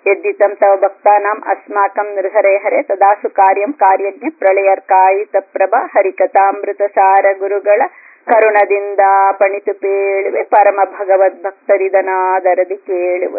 ಯದ್ದಿತಂ ತವ ಭಕ್ತಾನಾಂ ಅಸ್ಮಾಕಂ ನೃಹರೆ ಹರೆ ತದಾಸು ಕಾರ್ಯಂ ಕಾರ್ಯಜ್ಞ ಪ್ರಳಯರ್ಕಾಯಿತ ಪ್ರಭ ಹರಿಕಥಾಮೃತ ಸಾರ ಗುರುಗಳ ಕರುಣದಿಂದ ಪಣಿತು ಪೇಳುವೆ ಪರಮ ಭಗವದ್ ಭಕ್ತರಿದನಾದರದಿ ಕೇಳುವೆ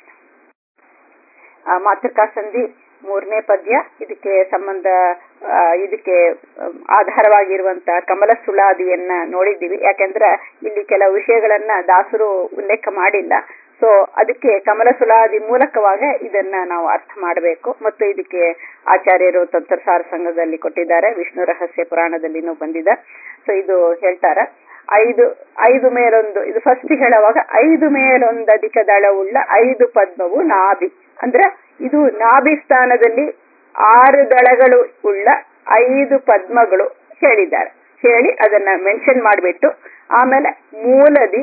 ಆ ಮಾತೃಕಾ ಸಂಧಿ ಮೂರನೇ ಪದ್ಯ ಇದಕ್ಕೆ ಸಂಬಂಧ ಆ, ಇದಕ್ಕೆ ಅಮ್, ಆಧಾರವಾಗಿರುವಂತ ಕಮಲ ಸುಳಾದಿಯನ್ನ ನೋಡಿದ್ದೀವಿ ಯಾಕೆಂದ್ರೆ ಇಲ್ಲಿ ಕೆಲವು ವಿಷಯಗಳನ್ನ ದಾಸರು ಉಲ್ಲೇಖ ಮಾಡಿಲ್ಲ ಸೊ ಅದಕ್ಕೆ ಕಮಲ ಸುಳಾದಿ ಮೂಲಕವಾಗಿ ಇದನ್ನ ನಾವು ಅರ್ಥ ಮಾಡಬೇಕು ಮತ್ತು ಇದಕ್ಕೆ ಆಚಾರ್ಯರು ತಂತ್ರಸಾರ ಸಂಘದಲ್ಲಿ ಕೊಟ್ಟಿದ್ದಾರೆ ವಿಷ್ಣು ರಹಸ್ಯ ಪುರಾಣದಲ್ಲಿನೂ ಬಂದಿದೆ ಸೊ ಇದು ಹೇಳ್ತಾರೆ ಐದು ಐದು ಮೇಲೊಂದು ಇದು ಫಸ್ಟ್ ಹೇಳುವಾಗ ಐದು ಮೇಲೊಂದು ಅಧಿಕ ದಳವುಳ್ಳ ಐದು ಪದ್ಮವು ನಾಭಿ ಅಂದ್ರೆ ಇದು ನಾಭಿ ಸ್ಥಾನದಲ್ಲಿ ಆರು ದಳಗಳು ಉಳ್ಳ ಐದು ಪದ್ಮಗಳು ಹೇಳಿದ್ದಾರೆ ಹೇಳಿ ಅದನ್ನ ಮೆನ್ಷನ್ ಮಾಡಿಬಿಟ್ಟು ಆಮೇಲೆ ಮೂಲದಿ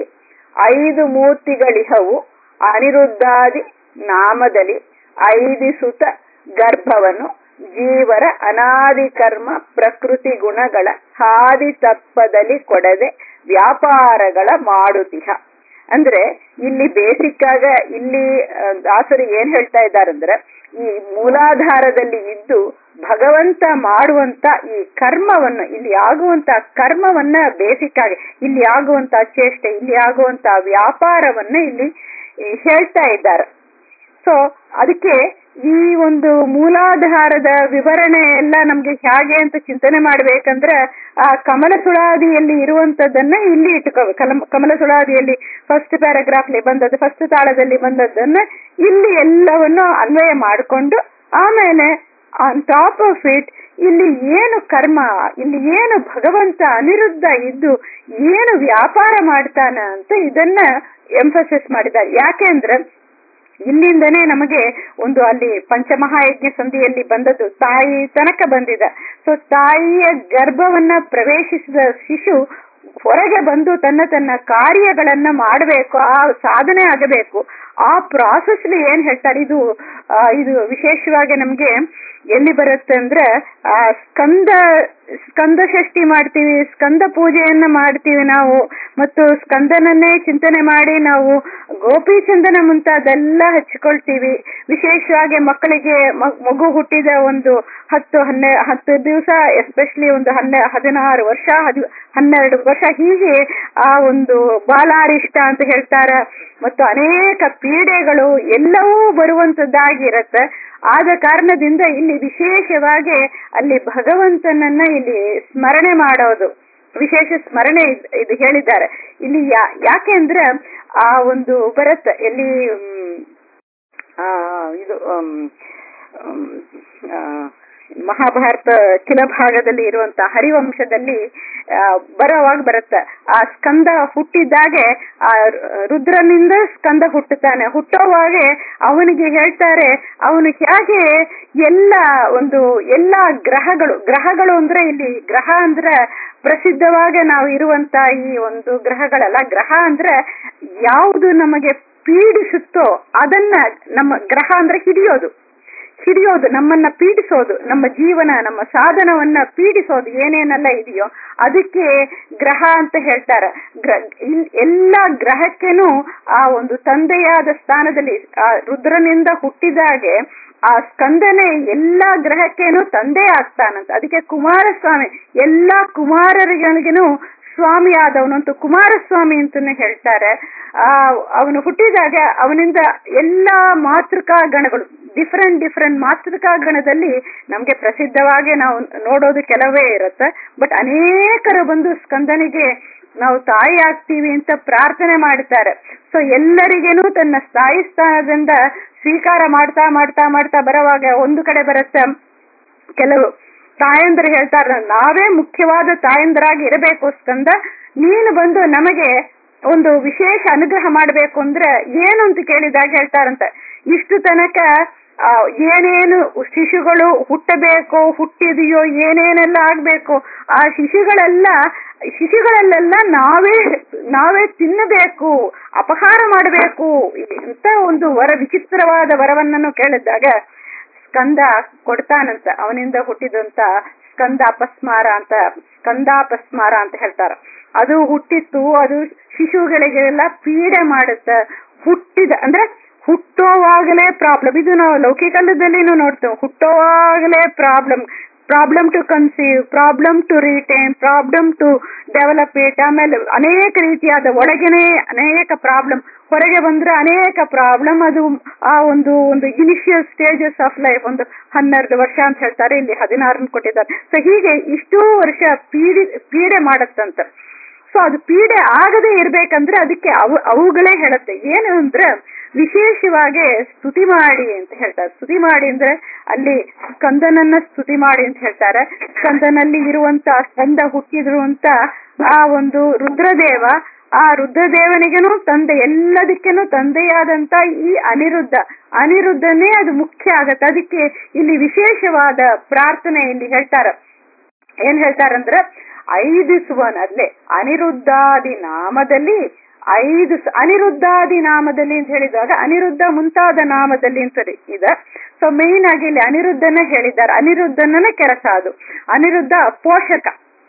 ಐದು ಮೂರ್ತಿಗಳಿಹವು ಅನಿರುದ್ಧಾದಿ ನಾಮದಲ್ಲಿ ಐದಿಸುತ್ತ ಗರ್ಭವನ್ನು ಜೀವರ ಅನಾದಿ ಕರ್ಮ ಪ್ರಕೃತಿ ಗುಣಗಳ ಹಾದಿ ತಪ್ಪದಲ್ಲಿ ಕೊಡದೆ ವ್ಯಾಪಾರಗಳ ಮಾಡುತಿಹ ಅಂದ್ರೆ ಇಲ್ಲಿ ಬೇಸಿಕ್ ಆಗ ಇಲ್ಲಿ ಆ, ದಾಸರು ಏನ್ ಹೇಳ್ತಾ ಇದ್ದಾರಂದ್ರೆ ಈ ಮೂಲಾಧಾರದಲ್ಲಿ ಇದ್ದು ಭಗವಂತ ಮಾಡುವಂತ ಈ ಕರ್ಮವನ್ನು ಇಲ್ಲಿ ಆಗುವಂತ ಕರ್ಮವನ್ನ ಬೇಸಿಕ್ ಆಗಿ ಇಲ್ಲಿ ಆಗುವಂತ ಚೇಷ್ಟೆ ಇಲ್ಲಿ ಆಗುವಂತ ವ್ಯಾಪಾರವನ್ನ ಇಲ್ಲಿ ಈ, ಹೇಳ್ತಾ ಇದ್ದಾರೆ ಸೊ ಅದಕ್ಕೆ ಈ ಒಂದು ಮೂಲಾಧಾರದ ವಿವರಣೆ ಎಲ್ಲ ನಮ್ಗೆ ಹೇಗೆ ಅಂತ ಚಿಂತನೆ ಮಾಡ್ಬೇಕಂದ್ರೆ ಆ ಕಮಲ ಸುಳಾದಿಯಲ್ಲಿ ಇರುವಂತದ್ದನ್ನ ಇಲ್ಲಿ ಇಟ್ಕೋಬೇಕು ಕಲಂ- ಕಮಲ ಸುಳಾದಿಯಲ್ಲಿ ಫಸ್ಟ್ ಪ್ಯಾರಾಗ್ರಾಫ್ಲಿ ಬಂದದ್ದು ಫಸ್ಟ್ ತಾಳದಲ್ಲಿ ಬಂದದ್ದನ್ನ ಇಲ್ಲಿ ಎಲ್ಲವನ್ನು ಅನ್ವಯ ಮಾಡಿಕೊಂಡು ಆಮೇಲೆ ಆನ್ ಟಾಪ್ ಆಫ್ ಇಟ್ ಇಲ್ಲಿ ಏನು ಕರ್ಮ ಇಲ್ಲಿ ಏನು ಭಗವಂತ ಅನಿರುದ್ಧ ಇದ್ದು ಏನು ವ್ಯಾಪಾರ ಮಾಡ್ತಾನ ಅಂತ ಇದನ್ನ ಎಂಫಸಿಸ್ ಮಾಡಿದ್ದಾರೆ ಯಾಕೆ ಅಂದ್ರೆ ಇಲ್ಲಿಂದನೇ ನಮಗೆ ಒಂದು ಅಲ್ಲಿ ಪಂಚಮಹಾಯಜ್ಞ ಸಂಧಿಯಲ್ಲಿ ಬಂದದ್ದು ತಾಯಿ ತನಕ ಬಂದಿದೆ ಸೊ ತಾಯಿಯ ಗರ್ಭವನ್ನ ಪ್ರವೇಶಿಸಿದ ಶಿಶು ಹೊರಗೆ ಬಂದು ತನ್ನ ತನ್ನ ಕಾರ್ಯಗಳನ್ನ ಮಾಡಬೇಕು ಆ ಸಾಧನೆ ಆಗಬೇಕು ಆ ಪ್ರಾಸೆಸ್ ಏನ್ ಹೇಳ್ತಾರೆ ಇದು ಆ, ಇದು ವಿಶೇಷವಾಗಿ ನಮ್ಗೆ ಎಲ್ಲಿ ಬರುತ್ತೆ ಅಂದ್ರೆ ಆ ಸ್ಕಂದ ಸ್ಕಂದ ಷಷ್ಠಿ ಮಾಡ್ತೀವಿ ಸ್ಕಂದ ಪೂಜೆಯನ್ನ ಮಾಡ್ತೀವಿ ನಾವು ಮತ್ತು ಸ್ಕಂದನನ್ನೇ ಚಿಂತನೆ ಮಾಡಿ ನಾವು ಗೋಪಿ ಚಂದನ ಮುಂತಾದೆಲ್ಲ ಹಚ್ಕೊಳ್ತೀವಿ ವಿಶೇಷವಾಗಿ ಮಕ್ಕಳಿಗೆ ಮ- ಮಗು ಹುಟ್ಟಿದ ಒಂದು ಹತ್ತು ಹನ್ನೆ ಹತ್ತು ದಿವಸ ಎಸ್ಪೆಷಲಿ ಒಂದು ಹನ್ನೆ ಹದಿನಾರು ವರ್ಷ ಹದಿ ಹನ್ನೆರಡು ವರ್ಷ ಹೀಗೆ ಆ ಒಂದು ಬಾಲಾರಿಷ್ಟ ಅಂತ ಹೇಳ್ತಾರೆ ಮತ್ತು ಅನೇಕ ಪೀಡೆಗಳು ಎಲ್ಲವೂ ಬರುವಂತದ್ದಾಗಿರತ್ತೆ ಆದ ಕಾರಣದಿಂದ ಇಲ್ಲಿ ವಿಶೇಷವಾಗಿ ಅಲ್ಲಿ ಭಗವಂತನನ್ನ ಇಲ್ಲಿ ಸ್ಮರಣೆ ಮಾಡೋದು ವಿಶೇಷ ಸ್ಮರಣೆ ಇದ್- ಇದು ಹೇಳಿದ್ದಾರೆ ಇಲ್ಲಿ ಯಾ ಯಾಕೆ ಅಂದ್ರೆ ಆ ಒಂದು ಬರತ್ತೆ ಎಲ್ಲಿ ಮ್, ಆ, ಇದು ಮ್, ಮ್, ಆ, ಮಹಾಭಾರತ ಕಿಲ ಭಾಗದಲ್ಲಿ ಇರುವಂತ ಹರಿವಂಶದಲ್ಲಿ ಆ, ಬರೋವಾಗ ಬರುತ್ತೆ ಆ ಸ್ಕಂದ ಹುಟ್ಟಿದ್ದಾಗೆ ಆ ರುದ್ರನಿಂದ ಸ್ಕಂದ ಹುಟ್ಟುತ್ತಾನೆ ಹುಟ್ಟೋವಾಗೆ ಅವನಿಗೆ ಹೇಳ್ತಾರೆ ಅವನು ಹೇಗೆ ಎಲ್ಲ ಒಂದು ಎಲ್ಲ ಗ್ರಹಗಳು ಗ್ರಹಗಳು ಅಂದ್ರೆ ಇಲ್ಲಿ ಗ್ರಹ ಅಂದ್ರೆ ಪ್ರಸಿದ್ಧವಾಗಿ ನಾವು ಇರುವಂತ ಈ ಒಂದು ಗ್ರಹಗಳಲ್ಲ ಗ್ರಹ ಅಂದ್ರೆ ಯಾವುದು ನಮಗೆ ಪೀಡಿಸುತ್ತೋ ಅದನ್ನ ನಮ್ಮ ಗ್ರಹ ಅಂದ್ರೆ ಹಿಡಿಯೋದು ಹಿಡಿಯೋದು ನಮ್ಮನ್ನ ಪೀಡಿಸೋದು ನಮ್ಮ ಜೀವನ ನಮ್ಮ ಸಾಧನವನ್ನ ಪೀಡಿಸೋದು ಏನೇನೆಲ್ಲ ಇದೆಯೋ ಅದಕ್ಕೆ ಗ್ರಹ ಅಂತ ಹೇಳ್ತಾರೆ ಗ್ರ ಇಲ್- ಎಲ್ಲ ಗ್ರಹಕ್ಕೆನೂ ಆ ಒಂದು ತಂದೆಯಾದ ಸ್ಥಾನದಲ್ಲಿ ಆ ರುದ್ರನಿಂದ ಹುಟ್ಟಿದಾಗೆ ಆ ಸ್ಕಂದನೆ ಎಲ್ಲಾ ಗ್ರಹಕ್ಕೇನು ತಂದೆ ಆಗ್ತಾನಂತ ಅದಕ್ಕೆ ಕುಮಾರಸ್ವಾಮಿ ಎಲ್ಲಾ ಕುಮಾರರಿಗಳಿಗೂ ಸ್ವಾಮಿ ಆದವನಂತೂ ಕುಮಾರಸ್ವಾಮಿ ಅಂತಾನೆ ಹೇಳ್ತಾರೆ ಆ ಅವನು ಹುಟ್ಟಿದಾಗ ಅವನಿಂದ ಎಲ್ಲಾ ಮಾತೃಕಾ ಗಣಗಳು ಡಿಫರೆಂಟ್ ಡಿಫರೆಂಟ್ ಮಾತೃಕಾ ಗಣದಲ್ಲಿ ನಮ್ಗೆ ಪ್ರಸಿದ್ಧವಾಗಿ ನಾವು ನೋಡೋದು ಕೆಲವೇ ಇರುತ್ತೆ ಬಟ್ ಅನೇಕರು ಬಂದು ಸ್ಕಂದನಿಗೆ ನಾವು ತಾಯಿ ಆಗ್ತೀವಿ ಅಂತ ಪ್ರಾರ್ಥನೆ ಮಾಡ್ತಾರೆ ಸೊ ಎಲ್ಲರಿಗೇನು ತನ್ನ ಸ್ಥಾಯಿ ಸ್ಥಾನದಿಂದ ಸ್ವೀಕಾರ ಮಾಡ್ತಾ ಮಾಡ್ತಾ ಮಾಡ್ತಾ ಬರುವಾಗ ಒಂದು ಕಡೆ ಬರುತ್ತೆ ಕೆಲವು ತಾಯಂದ್ರು ಹೇಳ್ತಾರ ನಾವೇ ಮುಖ್ಯವಾದ ತಾಯಂದ್ರಾಗಿ ಇರಬೇಕು ಸ್ಕಂದ ನೀನು ಬಂದು ನಮಗೆ ಒಂದು ವಿಶೇಷ ಅನುಗ್ರಹ ಮಾಡಬೇಕು ಅಂದ್ರೆ ಏನು ಅಂತ ಕೇಳಿದಾಗ ಹೇಳ್ತಾರಂತ ಇಷ್ಟು ತನಕ ಆ, ಏನೇನು ಶಿಶುಗಳು ಹುಟ್ಟಬೇಕು ಹುಟ್ಟಿದೆಯೋ ಏನೇನೆಲ್ಲ ಆಗ್ಬೇಕು ಆ ಶಿಶುಗಳೆಲ್ಲ ಶಿಶುಗಳಲ್ಲೆಲ್ಲ ನಾವೇ ನಾವೇ ತಿನ್ನಬೇಕು ಅಪಹಾರ ಮಾಡಬೇಕು ಅಂತ ಒಂದು ವರ ವಿಚಿತ್ರವಾದ ವರವನ್ನನ್ನು ಕೇಳಿದಾಗ ಸ್ಕಂದ ಕೊಡ್ತಾನಂತ ಅವನಿಂದ ಹುಟ್ಟಿದಂತ ಸ್ಕಂದ ಅಪಸ್ಮಾರ ಅಂತ ಸ್ಕಂದಾಪಸ್ಮಾರ ಅಂತ ಹೇಳ್ತಾರ ಅದು ಹುಟ್ಟಿತ್ತು ಅದು ಶಿಶುಗಳಿಗೆಲ್ಲ ಪೀಡೆ ಮಾಡುತ್ತ ಹುಟ್ಟಿದ ಅಂದ್ರೆ ಹುಟ್ಟೋವಾಗಲೇ ಪ್ರಾಬ್ಲಮ್ ಇದು ನಾವು ಲೌಕಿಕಲ್ಲದಲ್ಲಿನೂ ನೋಡ್ತೇವೆ ಹುಟ್ಟೋವಾಗಲೇ problem problem to conceive problem to retain problem to develop it ಆಮೇಲೆ ಅನೇಕ ರೀತಿಯಾದ ಒಳಗೇನೆ ಅನೇಕ ಪ್ರಾಬ್ಲಮ್ ಹೊರಗೆ ಬಂದ್ರೆ ಅನೇಕ ಪ್ರಾಬ್ಲಮ್ ಅದು ಆ ಒಂದು ಒಂದು ಇನಿಷಿಯಲ್ ಸ್ಟೇಜಸ್ ಆಫ್ ಲೈಫ್ ಒಂದು ಹನ್ನೆರಡು ವರ್ಷ ಅಂತ ಹೇಳ್ತಾರೆ ಇಲ್ಲಿ ಹದಿನಾರನ್ನು ಕೊಟ್ಟಿದ್ದಾರೆ ಸೊ ಹೀಗೆ ಇಷ್ಟೂ ವರ್ಷ ಪೀಡಿ ಪೀಡೆ ಮಾಡತ್ತಂತ ಸೊ ಅದು ಪೀಡೆ ಆಗದೆ ಇರ್ಬೇಕಂದ್ರೆ ಅದಕ್ಕೆ ಅವು ಅವುಗಳೇ ಹೇಳುತ್ತೆ ಏನು ಅಂದ್ರೆ ವಿಶೇಷವಾಗಿ ಸ್ತುತಿ ಮಾಡಿ ಅಂತ ಹೇಳ್ತಾರೆ ಸ್ತುತಿ ಮಾಡಿ ಅಂದ್ರೆ ಅಲ್ಲಿ ಸ್ಕಂದನನ್ನ ಸ್ತುತಿ ಮಾಡಿ ಅಂತ ಹೇಳ್ತಾರೆ ಸ್ಕಂದನಲ್ಲಿ ಇರುವಂತ ಸ್ಕಂದ ಹುಟ್ಟಿರುವಂತ ಆ ಒಂದು ರುದ್ರದೇವ ಆ ರುದ್ರದೇವನಿಗೇನು ತಂದೆ ಎಲ್ಲದಕ್ಕೇನು ತಂದೆಯಾದಂತ ಈ ಅನಿರುದ್ಧ ಅನಿರುದ್ಧನೇ ಅದು ಮುಖ್ಯ ಆಗತ್ತೆ ಅದಕ್ಕೆ ಇಲ್ಲಿ ವಿಶೇಷವಾದ ಪ್ರಾರ್ಥನೆ ಇಲ್ಲಿ ಹೇಳ್ತಾರ ಏನ್ ಹೇಳ್ತಾರಂದ್ರ ಐದು ಸುವನ್ ಅದ್ಲೆ ಅನಿರುದ್ಧಾದಿ ನಾಮದಲ್ಲಿ ಐದು ಅನಿರುದ್ಧಾದಿ ನಾಮದಲ್ಲಿ ಅಂತ ಹೇಳಿದಾಗ ಅನಿರುದ್ಧ ಮುಂತಾದ ನಾಮದಲ್ಲಿ ಅಂತ ಇದೆ ಸೊ ಮೇನ್ ಆಗಿ ಇಲ್ಲಿ ಅನಿರುದ್ಧನ ಹೇಳಿದ್ದಾರೆ ಅನಿರುದ್ಧನ ಕೆಲಸ ಅದು ಅನಿರುದ್ಧ ಪೋಷಕ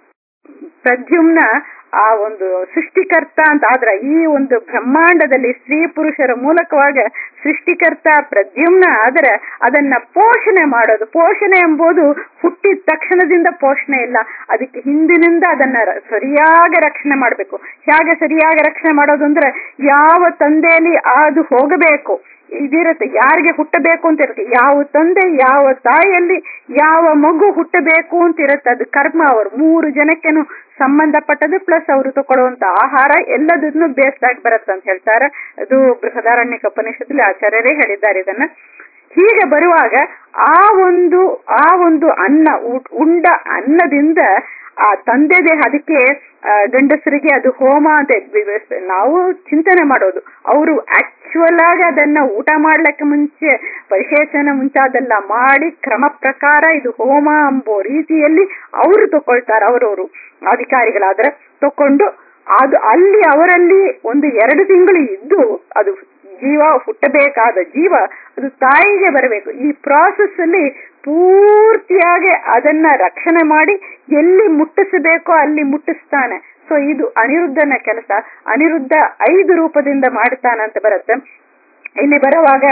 ಪ್ರದ್ಯುಮ್ನ ಆ ಒಂದು ಸೃಷ್ಟಿಕರ್ತ ಅಂತ ಆದ್ರ ಈ ಒಂದು ಬ್ರಹ್ಮಾಂಡದಲ್ಲಿ ಸ್ತ್ರೀ ಪುರುಷರ ಮೂಲಕವಾಗ ಸೃಷ್ಟಿಕರ್ತ ಪ್ರದ್ಯುಮ್ನ ಆದ್ರೆ ಅದನ್ನ ಪೋಷಣೆ ಮಾಡೋದು ಪೋಷಣೆ ಎಂಬುದು ಹುಟ್ಟಿದ ತಕ್ಷಣದಿಂದ ಪೋಷಣೆ ಇಲ್ಲ ಅದಕ್ಕೆ ಹಿಂದಿನಿಂದ ಅದನ್ನ ಸರಿಯಾಗಿ ರಕ್ಷಣೆ ಮಾಡಬೇಕು ಹೇಗೆ ಸರಿಯಾಗಿ ರಕ್ಷಣೆ ಮಾಡೋದು ಅಂದ್ರೆ ಯಾವ ತಂದೆಯಲ್ಲಿ ಅದು ಹೋಗಬೇಕು ಇದಿರುತ್ತೆ ಯಾರಿಗೆ ಹುಟ್ಟಬೇಕು ಅಂತ ಇರುತ್ತೆ ಯಾವ ತಂದೆ ಯಾವ ತಾಯಿಯಲ್ಲಿ ಯಾವ ಮಗು ಹುಟ್ಟಬೇಕು ಅಂತ ಇರುತ್ತೆ ಅದು ಕರ್ಮ ಅವರು ಮೂರು ಜನಕ್ಕೆನು ಸಂಬಂಧಪಟ್ಟದು ಪ್ಲಸ್ ಅವರು ತಗೊಳ್ಳುವಂತ ಆಹಾರ ಎಲ್ಲದನ್ನು ಬೇಸ್ಡ್ ಆಗಿ ಬರುತ್ತೆ ಅಂತ ಹೇಳ್ತಾರೆ ಅದು ಬೃಹದಾರಣ್ಯಕ ಉಪನಿಷತ್ತಲ್ಲಿ ಆಚಾರ್ಯರೇ ಹೇಳಿದ್ದಾರೆ ಇದನ್ನ ಹೀಗೆ ಬರುವಾಗ ಆ ಒಂದು ಆ ಒಂದು ಅನ್ನ ಉಂಡ ಅನ್ನದಿಂದ ಆ ತಂದೆ ದೇಹ ಅದಕ್ಕೆ ಗಂಡಸರಿಗೆ ಅದು ಹೋಮ ಅಂತ ನಾವು ಚಿಂತನೆ ಮಾಡೋದು ಅವರು ಆಕ್ಚುಯಲ್ ಆಗಿ ಅದನ್ನ ಊಟ ಮಾಡ್ಲಿಕ್ಕೆ ಮುಂಚೆ ಪರಿಶೇಷನ ಮುಂಚಾದೆಲ್ಲ ಮಾಡಿ ಕ್ರಮ ಪ್ರಕಾರ ಇದು ಹೋಮ ಎಂಬೋ ರೀತಿಯಲ್ಲಿ ಅವರು ತಕೊಳ್ತಾರೆ ಅವರವರು ಅಧಿಕಾರಿಗಳಾದ್ರೆ ತಕೊಂಡು ಅದು ಅಲ್ಲಿ ಅವರಲ್ಲಿ ಒಂದು ಎರಡು ತಿಂಗಳು ಇದ್ದು ಅದು ಜೀವ ಹುಟ್ಟಬೇಕಾದ ಜೀವ ಅದು ತಾಯಿಗೆ ಬರಬೇಕು ಈ ಪ್ರಾಸೆಸ್ ಅಲ್ಲಿ ಪೂರ್ತಿಯಾಗಿ ಅದನ್ನ ರಕ್ಷಣೆ ಮಾಡಿ ಎಲ್ಲಿ ಮುಟ್ಟಿಸಬೇಕೋ ಅಲ್ಲಿ ಮುಟ್ಟಿಸ್ತಾನೆ ಸೊ ಇದು ಅನಿರುದ್ಧನ ಕೆಲಸ ಅನಿರುದ್ಧ ಐದು ರೂಪದಿಂದ ಮಾಡ್ತಾನಂತ ಬರುತ್ತೆ ಇಲ್ಲಿ ಬರುವಾಗ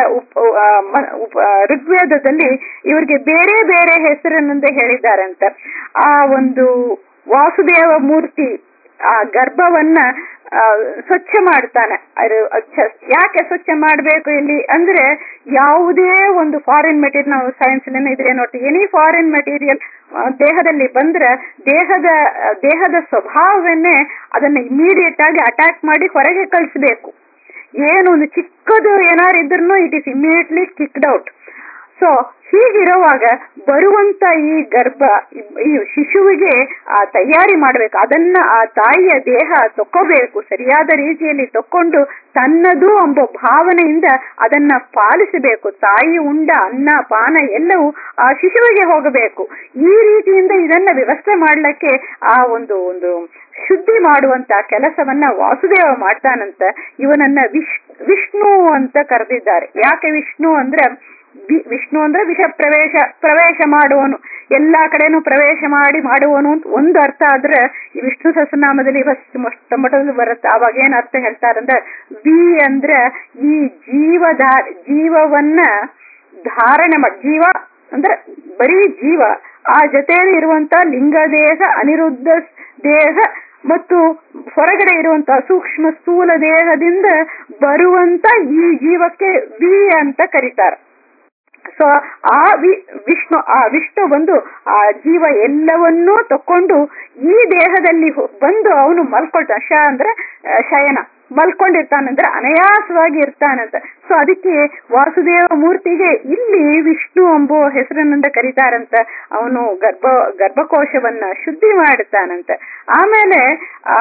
ಋಗ್ವೇದದಲ್ಲಿ ಇವರಿಗೆ ಬೇರೆ ಬೇರೆ ಹೆಸರಿನಿಂದ ಹೇಳಿದ್ದಾರಂತ ಆ ಒಂದು ವಾಸುದೇವ ಮೂರ್ತಿ ಆ ಗರ್ಭವನ್ನ ಸ್ವಚ್ಛ ಮಾಡ್ತಾನೆ ಯಾಕೆ ಸ್ವಚ್ಛ ಮಾಡಬೇಕು ಇಲ್ಲಿ ಅಂದ್ರೆ ಯಾವುದೇ ಒಂದು ಫಾರಿನ್ ಮೆಟೀರಿಯಲ್ ನಾವು ಸೈನ್ಸ್ ಇದ್ರೆ ನೋಡಿ ಎನಿ ಫಾರಿನ್ ಮೆಟೀರಿಯಲ್ ದೇಹದಲ್ಲಿ ಬಂದ್ರೆ ದೇಹದ ದೇಹದ ಸ್ವಭಾವವನ್ನೇ ಅದನ್ನ ಇಮಿಡಿಯೇಟ್ ಆಗಿ ಅಟ್ಯಾಕ್ ಮಾಡಿ ಹೊರಗೆ ಕಳಿಸ್ಬೇಕು ಏನು ಒಂದು ಚಿಕ್ಕದು ಏನಾರು ಇದ್ರೂ it is immediately kicked out so ಹೀಗಿರುವಾಗ ಬರುವಂತ ಈ ಗರ್ಭ ಈ ಶಿಶುವಿಗೆ ಆ ತಯಾರಿ ಮಾಡಬೇಕು ಅದನ್ನ ಆ ತಾಯಿಯ ದೇಹ ತಕ್ಕೋಬೇಕು ಸರಿಯಾದ ರೀತಿಯಲ್ಲಿ ತಕ್ಕೊಂಡು ತನ್ನದು ಎಂಬ ಭಾವನೆಯಿಂದ ಅದನ್ನ ಪಾಲಿಸಬೇಕು ತಾಯಿ ಉಂಡ ಅನ್ನ ಪಾನ ಎಲ್ಲವೂ ಆ ಶಿಶುವಿಗೆ ಹೋಗಬೇಕು ಈ ರೀತಿಯಿಂದ ಇದನ್ನ ವ್ಯವಸ್ಥೆ ಮಾಡ್ಲಿಕ್ಕೆ ಆ ಒಂದು ಒಂದು ಶುದ್ಧಿ ಮಾಡುವಂತ ಕೆಲಸವನ್ನ ವಾಸುದೇವ ಮಾಡ್ತಾನಂತ ಇವನನ್ನ ವಿಶ್ ವಿಷ್ಣು ಅಂತ ಕರೆದಿದ್ದಾರೆ ಯಾಕೆ ವಿಷ್ಣು ಅಂದ್ರೆ ವಿಷ್ಣು ಅಂದ್ರೆ ವಿಷ ಪ್ರವೇಶ ಪ್ರವೇಶ ಮಾಡುವನು ಎಲ್ಲಾ ಕಡೆನೂ ಪ್ರವೇಶ ಮಾಡಿ ಮಾಡುವನು ಅಂತ ಒಂದು ಅರ್ಥ ಆದ್ರೆ ಈ ವಿಷ್ಣು ಸಹಸ್ರನಾಮದಲ್ಲಿ ಮೊಟ್ಟ ಮೊದಲು ಬರುತ್ತೆ ಅವಾಗ ಏನ್ ಅರ್ಥ ಹೇಳ್ತಾರಂದ್ರೆ ವಿ ಅಂದ್ರೆ ಈ ಜೀವದ ಜೀವವನ್ನ ಧಾರಣೆ ಮಾಡಿ ಜೀವ ಅಂದ್ರೆ ಬರೀ ಜೀವ ಆ ಜೊತೆಯಲ್ಲಿ ಇರುವಂತ ಲಿಂಗ ದೇಹ ಅನಿರುದ್ಧ ದೇಹ ಮತ್ತು ಹೊರಗಡೆ ಇರುವಂತಹ ಸೂಕ್ಷ್ಮ ಸ್ಥೂಲ ದೇಹದಿಂದ ಬರುವಂತ ಈ ಜೀವಕ್ಕೆ ವಿ ಅಂತ ಕರೀತಾರೆ ಸೊ ಆ ವಿ ವಿಷ್ಣು ಆ ವಿಷ್ಣು ಬಂದು ಆ ಜೀವ ಎಲ್ಲವನ್ನೂ ತಕೊಂಡು ಈ ದೇಹದಲ್ಲಿ ಬಂದು ಅವನು ಮಲ್ಕೊಳ್ತಾನ ಶ ಅಂದ್ರೆ ಶಯನ ಮಲ್ಕೊಂಡಿರ್ತಾನಂದ್ರೆ ಅನಾಯಾಸವಾಗಿ ಇರ್ತಾನಂತ ಸೊ ಅದಕ್ಕೆ ವಾಸುದೇವ ಮೂರ್ತಿಗೆ ಇಲ್ಲಿ ವಿಷ್ಣು ಎಂಬೋ ಹೆಸರಿನಿಂದ ಕರೀತಾರಂತ ಅವನು ಗರ್ಭ ಗರ್ಭಕೋಶವನ್ನ ಶುದ್ಧಿ ಮಾಡುತ್ತಾನಂತ ಆಮೇಲೆ ಆ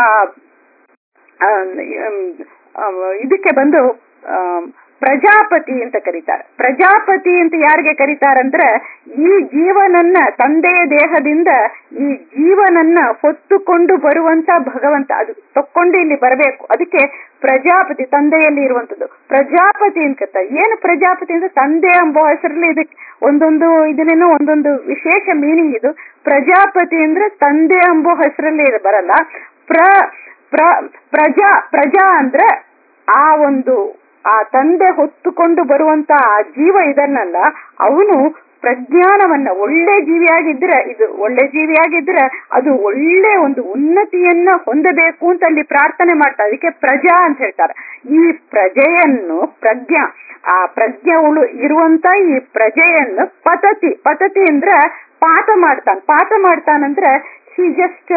ಇದಕ್ಕೆ ಬಂದು ಪ್ರಜಾಪತಿ ಅಂತ ಕರೀತಾರೆ ಪ್ರಜಾಪತಿ ಅಂತ ಯಾರಿಗೆ ಕರೀತಾರಂದ್ರೆ ಈ ಜೀವನನ್ನ ತಂದೆಯ ದೇಹದಿಂದ ಈ ಜೀವನನ್ನ ಹೊತ್ತುಕೊಂಡು ಬರುವಂತ ಭಗವಂತ ಅದು ತಕ್ಕೊಂಡು ಇಲ್ಲಿ ಬರಬೇಕು ಅದಕ್ಕೆ ಪ್ರಜಾಪತಿ ತಂದೆಯಲ್ಲಿ ಇರುವಂತದ್ದು ಪ್ರಜಾಪತಿ ಅಂತ ಕರ್ತಾರೆ ಏನು ಪ್ರಜಾಪತಿ ಅಂದ್ರೆ ತಂದೆ ಎಂಬ ಹೆಸರಲ್ಲಿ ಇದಕ್ಕೆ ಒಂದೊಂದು ಇದನ್ನೇನೋ ಒಂದೊಂದು ವಿಶೇಷ ಮೀನಿಂಗ್ ಇದು ಪ್ರಜಾಪತಿ ಅಂದ್ರೆ ತಂದೆ ಎಂಬ ಹೆಸರಲ್ಲಿ ಬರಲ್ಲ ಪ್ರ ಪ್ರಜಾ ಪ್ರಜಾ ಅಂದ್ರೆ ಆ ಒಂದು ಆ ತಂದೆ ಹೊತ್ತುಕೊಂಡು ಬರುವಂತ ಆ ಜೀವ ಇದನ್ನಲ್ಲ ಅವನು ಪ್ರಜ್ಞಾನವನ್ನ ಒಳ್ಳೆ ಜೀವಿಯಾಗಿದ್ರೆ ಇದು ಒಳ್ಳೆ ಜೀವಿಯಾಗಿದ್ರೆ ಅದು ಒಳ್ಳೆ ಒಂದು ಉನ್ನತಿಯನ್ನ ಹೊಂದಬೇಕು ಅಂತ ಅಲ್ಲಿ ಪ್ರಾರ್ಥನೆ ಮಾಡ್ತಾರೆ ಅದಕ್ಕೆ ಪ್ರಜಾ ಅಂತ ಹೇಳ್ತಾರೆ ಈ ಪ್ರಜೆಯನ್ನು ಪ್ರಜ್ಞಾ ಆ ಪ್ರಜ್ಞೆ ಉಳು ಇರುವಂತ ಈ ಪ್ರಜೆಯನ್ನು ಪತತಿ ಪತತಿ ಅಂದ್ರೆ ಪಾಠ ಮಾಡ್ತಾನೆ ಪಾಠ ಮಾಡ್ತಾನಂದ್ರೆ he just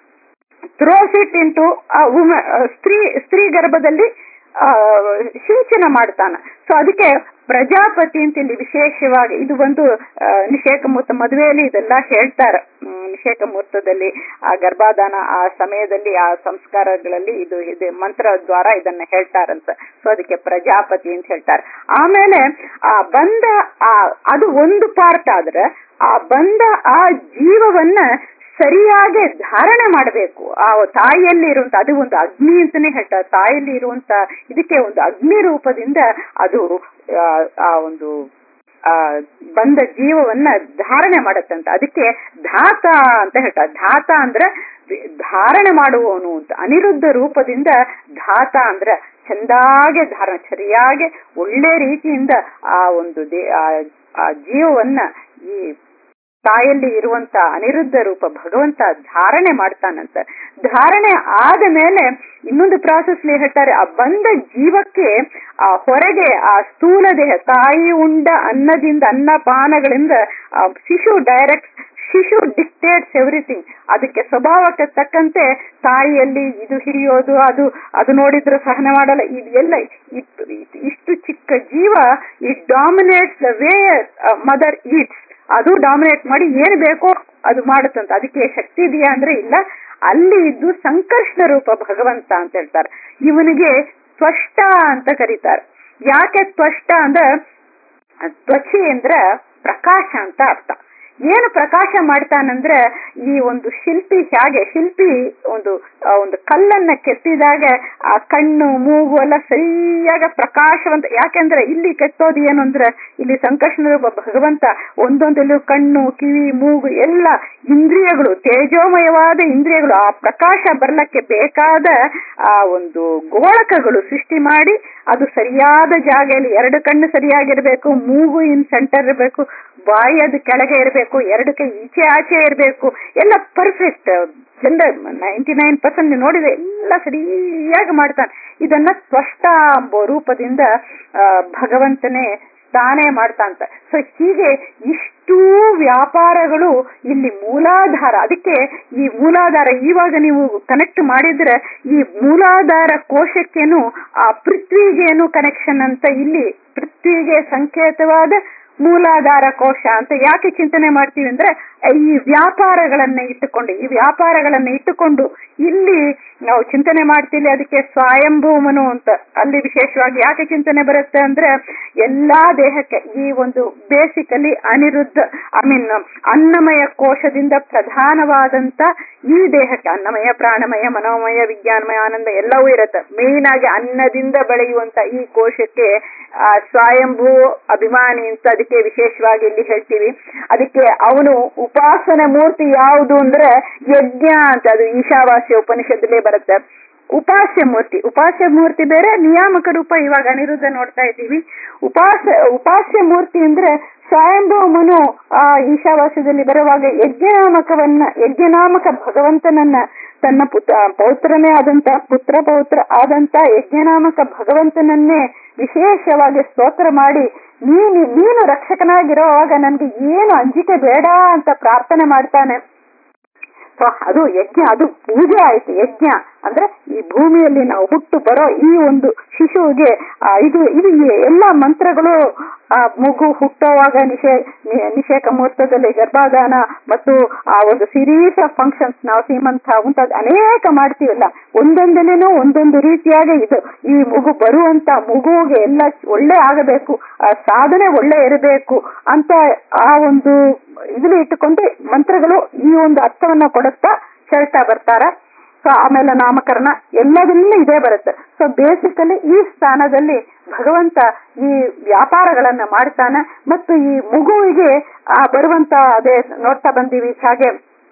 throws it into ಸ್ತ್ರೀ ಸ್ತ್ರೀ ಗರ್ಭದಲ್ಲಿ ಆ, ಸಿಂಚನ ಮಾಡ್ತಾನ ಸೊ ಅದಕ್ಕೆ ಪ್ರಜಾಪತಿ ಅಂತ ಇಲ್ಲಿ ವಿಶೇಷವಾಗಿ ಇದು ಒಂದು ಆ, ನಿಷೇಕ ಮುಹೂರ್ತ ಮದುವೆಯಲ್ಲಿ ಇದೆಲ್ಲ ಹೇಳ್ತಾರೆ ಹ್ಮ್, ನಿಷೇಕ ಮುಹೂರ್ತದಲ್ಲಿ ಆ ಗರ್ಭಾಧಾನ ಆ ಸಮಯದಲ್ಲಿ ಆ ಸಂಸ್ಕಾರಗಳಲ್ಲಿ ಇದು ಇದೆ ಮಂತ್ರ ದ್ವಾರ ಇದನ್ನ ಹೇಳ್ತಾರಂತ ಸೊ ಅದಕ್ಕೆ ಪ್ರಜಾಪತಿ ಅಂತ ಹೇಳ್ತಾರೆ ಆಮೇಲೆ ಆ ಬಂದ ಆ ಅದು ಒಂದು ಪಾರ್ಟ್ ಆದ್ರೆ ಆ ಬಂದ ಆ ಜೀವವನ್ನ ಸರಿಯಾಗಿ ಧಾರಣೆ ಮಾಡಬೇಕು ಆ ತಾಯಿಯಲ್ಲಿ ಇರುವಂತ ಅದು ಒಂದು ಅಗ್ನಿ ಅಂತಾನೆ ಹೇಳ್ತಾರೆ ತಾಯಿಯಲ್ಲಿ ಇರುವಂತ ಇದಕ್ಕೆ ಒಂದು ಅಗ್ನಿ ರೂಪದಿಂದ ಅದು ಆ, ಆ ಒಂದು ಆ ಬಂದ ಜೀವವನ್ನ ಧಾರಣೆ ಮಾಡತ್ತಂತ ಅದಕ್ಕೆ ಧಾತ ಅಂತ ಹೇಳ್ತಾರೆ ಧಾತ ಅಂದ್ರೆ ವಿ- ಧಾರಣೆ ಮಾಡುವವನು ಅಂತ ಅನಿರುದ್ಧ ರೂಪದಿಂದ ಧಾತ ಅಂದ್ರೆ ಚಂದಾಗೆ ಧಾರಣೆ ಸರಿಯಾಗಿ ಒಳ್ಳೆ ರೀತಿಯಿಂದ ಆ ಒಂದು ದೇ ಆ- ಆ ಜೀವವನ್ನ ಈ ತಾಯಲ್ಲಿ ಇರುವಂತ ಅನಿರುದ್ಧ ರೂಪ ಭಗವಂತ ಧಾರಣೆ ಮಾಡ್ತಾನಂತ ಧಾರಣೆ ಆದ ಮೇಲೆ ಇನ್ನೊಂದು ಪ್ರಾಸೆಸ್ ಹೇಳ್ತಾರೆ ಆ ಬಂದ ಜೀವಕ್ಕೆ ಆ ಹೊರಗೆ ಆ ಸ್ಥೂಲ ದೇಹ ತಾಯಿ ಉಂಡ ಅನ್ನದಿಂದ ಅನ್ನಪಾನಗಳಿಂದ ಆ ಶಿಶು ಡೈರೆಕ್ಟ್ ಶಿಶು ಡಿಕ್ಟೇಟ್ಸ್ ಎವ್ರಿಥಿಂಗ್ ಅದಕ್ಕೆ ಸ್ವಭಾವಕ್ಕೆ ತಕ್ಕಂತೆ ತಾಯಿಯಲ್ಲಿ ಇದು ಹಿರಿಯೋದು ಅದು ಅದು ನೋಡಿದ್ರೆ ಸಹನೆ ಮಾಡಲ್ಲ ಇದೆಲ್ಲ ಇಷ್ಟು ಇಷ್ಟು ಚಿಕ್ಕ ಜೀವ it dominates the way mother eats ಅದು ಡಾಮಿನೇಟ್ ಮಾಡಿ ಏನ್ ಬೇಕೋ ಅದು ಮಾಡುತ್ತಂತ ಅದಕ್ಕೆ ಶಕ್ತಿ ಇದೆಯಾ ಅಂದ್ರೆ ಇಲ್ಲ ಅಲ್ಲಿ ಇದ್ದು ಸಂಕರ್ಷಣ ರೂಪ ಭಗವಂತ ಅಂತ ಹೇಳ್ತಾರೆ ಇವನಿಗೆ ತ್ವಷ್ಟ ಅಂತ ಕರೀತಾರೆ ಯಾಕೆ ತ್ವಷ್ಟ ಅಂದ್ರೆ ತ್ವಚಿ ಅಂದ್ರೆ ಪ್ರಕಾಶ ಅಂತ ಅರ್ಥ ಏನು ಪ್ರಕಾಶ ಮಾಡ್ತಾನಂದ್ರೆ ಈ ಒಂದು ಶಿಲ್ಪಿ ಹೇಗೆ ಶಿಲ್ಪಿ ಒಂದು ಆ ಒಂದು ಕಲ್ಲನ್ನ ಕೆತ್ತಿದಾಗ ಆ ಕಣ್ಣು ಮೂಗು ಎಲ್ಲ ಸರಿಯಾಗಿ ಪ್ರಕಾಶವಂತ ಯಾಕೆಂದ್ರೆ ಇಲ್ಲಿ ಕೆತ್ತೋದು ಏನು ಅಂದ್ರೆ ಇಲ್ಲಿ ಸಂಕರ್ಷಣ ರೂಪ ಭಗವಂತ ಒಂದೊಂದಲ್ಲೂ ಕಣ್ಣು ಕಿವಿ ಮೂಗು ಎಲ್ಲ ಇಂದ್ರಿಯಗಳು ತೇಜೋಮಯವಾದ ಇಂದ್ರಿಯಗಳು ಆ ಪ್ರಕಾಶ ಬರ್ಲಕ್ಕೆ ಬೇಕಾದ ಆ ಒಂದು ಗೋಳಕಗಳು ಸೃಷ್ಟಿ ಮಾಡಿ ಅದು ಸರಿಯಾದ ಜಾಗೆಯಲ್ಲಿ ಎರಡು ಕಣ್ಣು ಸರಿಯಾಗಿರ್ಬೇಕು ಮೂಗು ಇನ್ ಸೆಂಟರ್ ಇರಬೇಕು ಬಾಯಿ ಅದು ಕೆಳಗೆ ಇರಬೇಕು ಎರಡು ಕೈ ಈಚೆ ಆಚೆ ಇರಬೇಕು ಎಲ್ಲ ಪರ್ಫೆಕ್ಟ್ ಚಂದ ನೈಂಟಿ ನೈನ್ ಪರ್ಸೆಂಟ್ ನೋಡಿದ್ರೆ ಎಲ್ಲ ಸರಿಯಾಗಿ ಮಾಡ್ತಾನೆ ಇದನ್ನ ಸ್ಪಷ್ಟ ಎಂಬ ರೂಪದಿಂದ ಆ, ಭಗವಂತನೇ ತಾನೇ ಮಾಡ್ತಾಂತ ಸೊ ಹೀಗೆ ಇಷ್ಟೂ ವ್ಯಾಪಾರಗಳು ಇಲ್ಲಿ ಮೂಲಾಧಾರ ಅದಕ್ಕೆ ಈ ಮೂಲಾಧಾರ ಇವಾಗ ನೀವು ಕನೆಕ್ಟ್ ಮಾಡಿದ್ರೆ ಈ ಮೂಲಾಧಾರ ಕೋಶಕ್ಕೇನು ಆ ಪೃಥ್ವಿಗೇನು ಕನೆಕ್ಷನ್ ಅಂತ ಇಲ್ಲಿ ಪೃಥ್ವಿಗೆ ಸಂಕೇತವಾದ ಮೂಲಾಧಾರ ಕೋಶ ಅಂತ ಯಾಕೆ ಚಿಂತನೆ ಮಾಡ್ತೀವಿ ಅಂದ್ರೆ ಈ ವ್ಯಾಪಾರಗಳನ್ನ ಇಟ್ಟುಕೊಂಡು ಈ ವ್ಯಾಪಾರಗಳನ್ನ ಇಟ್ಟುಕೊಂಡು ಇಲ್ಲಿ ನಾವು ಚಿಂತನೆ ಮಾಡ್ತೀವಿ ಅದಕ್ಕೆ ಸ್ವಯಂಭೂಮನು ಅಂತ ಅಲ್ಲಿ ವಿಶೇಷವಾಗಿ ಯಾಕೆ ಚಿಂತನೆ ಬರುತ್ತೆ ಅಂದ್ರೆ ಎಲ್ಲಾ ದೇಹಕ್ಕೆ ಈ ಒಂದು ಬೇಸಿಕಲಿ ಅನಿರುದ್ಧ ಐ ಮೀನ್ ಅನ್ನಮಯ ಕೋಶದಿಂದ ಪ್ರಧಾನವಾದಂತ ಈ ದೇಹಕ್ಕೆ ಅನ್ನಮಯ ಪ್ರಾಣಮಯ ಮನೋಮಯ ವಿಜ್ಞಾನಮಯ ಆನಂದ ಎಲ್ಲವೂ ಇರುತ್ತೆ ಮೇನ್ ಆಗಿ ಅನ್ನದಿಂದ ಬೆಳೆಯುವಂತ ಈ ಕೋಶಕ್ಕೆ ಆ ಸ್ವಯಂಭೂ ಅಭಿಮಾನಿ ಅಂತ ಅದಕ್ಕೆ ವಿಶೇಷವಾಗಿ ಇಲ್ಲಿ ಹೇಳ್ತೀವಿ ಅದಕ್ಕೆ ಅವನು ಉಪಾಸನೆ ಮೂರ್ತಿ ಯಾವುದು ಅಂದ್ರೆ ಯಜ್ಞ ಅಂತ ಅದು ಈಶಾವಾಸ್ಯ ಉಪನಿಷತ್ತಲ್ಲೇ ಬರುತ್ತೆ ಉಪಾಸ್ಯ ಮೂರ್ತಿ ಉಪಾಸ್ಯ ಮೂರ್ತಿ ಬೇರೆ ನಿಯಾಮಕ ರೂಪ ಇವಾಗ ಅನಿರುದ್ಧ ನೋಡ್ತಾ ಇದ್ದೀವಿ ಉಪಾಸ ಉಪಾಸ್ಯ ಮೂರ್ತಿ ಅಂದ್ರೆ ಸ್ವಯಂಭೂಮನು ಆ ಈಶಾವಾಸ್ಯದಲ್ಲಿ ಬರುವಾಗ ಯಜ್ಞನಾಮಕವನ್ನ ಯಜ್ಞನಾಮಕ ಭಗವಂತನನ್ನ ತನ್ನ ಪುತ್ರ ಪೌತ್ರನೇ ಆದಂತ ಪುತ್ರ ಪೌತ್ರ ಆದಂತ ಯಜ್ಞನಾಮಕ ಭಗವಂತನನ್ನೇ ವಿಶೇಷವಾಗಿ ಸ್ತೋತ್ರ ಮಾಡಿ ನೀನು ನೀನು ರಕ್ಷಕನಾಗಿರೋವಾಗ ನನ್ಗೆ ಏನು ಅಂಜಿಕೆ ಬೇಡ ಅಂತ ಪ್ರಾರ್ಥನೆ ಮಾಡ್ತಾನೆ ಸೊ ಅದು ಯಜ್ಞ ಅದು ಪೂಜೆ ಆಯ್ತು ಯಜ್ಞ ಅಂದ್ರೆ ಈ ಭೂಮಿಯಲ್ಲಿ ನಾವು ಹುಟ್ಟು ಬರೋ ಈ ಒಂದು ಶಿಶುವಿಗೆ ಆ, ಇದು ಇದು ಈ ಎಲ್ಲಾ ಮಂತ್ರಗಳು ಆ ಮಗು ಹುಟ್ಟುವಾಗ ನಿಷೇ ನಿ- ನಿಷೇಕ ಮುಹೂರ್ತದಲ್ಲಿ ಗರ್ಭಾಧಾನ ಮತ್ತು ಆ ಒಂದು ಸಿರೀಸ್ ಆಫ್ ಫಂಕ್ಷನ್ಸ್ ನಾವು ಸೀಮಂತ ಮುಂತಾದ ಅನೇಕ ಮಾಡ್ತೀವಲ್ಲ ಒಂದೊಂದಲೇನೂ ಒಂದೊಂದು ರೀತಿಯಾಗಿ ಇದು ಈ ಮಗು ಬರುವಂತ ಮಗುವಿಗೆ ಎಲ್ಲ ಒಳ್ಳೆ ಆಗಬೇಕು ಆ ಸಾಧನೆ ಒಳ್ಳೆ ಇರಬೇಕು ಅಂತ ಆ ಒಂದು ಇದ್ರಲ್ಲಿ ಇಟ್ಟುಕೊಂಡು ಮಂತ್ರಗಳು ಈ ಒಂದು ಅರ್ಥವನ್ನ ಕೊಡುತ್ತಾ ಹೇಳ್ತಾ ಬರ್ತಾರ ಸೊ ಆಮೇಲೆ ನಾಮಕರಣ ಎಲ್ಲದನ್ನೂ ಇದೇ ಬರುತ್ತೆ ಸೊ ಬೇಸಿಕಲಿ ಈ ಸ್ಥಾನದಲ್ಲಿ ಭಗವಂತ ಈ ವ್ಯಾಪಾರಗಳನ್ನ ಮಾಡ್ತಾನೆ ಮತ್ತು ಈ ಮಗುವಿಗೆ ಆ ಬರುವಂತ ಅದೇ ನೋಡ್ತಾ ಬಂದೀವಿ ಹಾಗೆ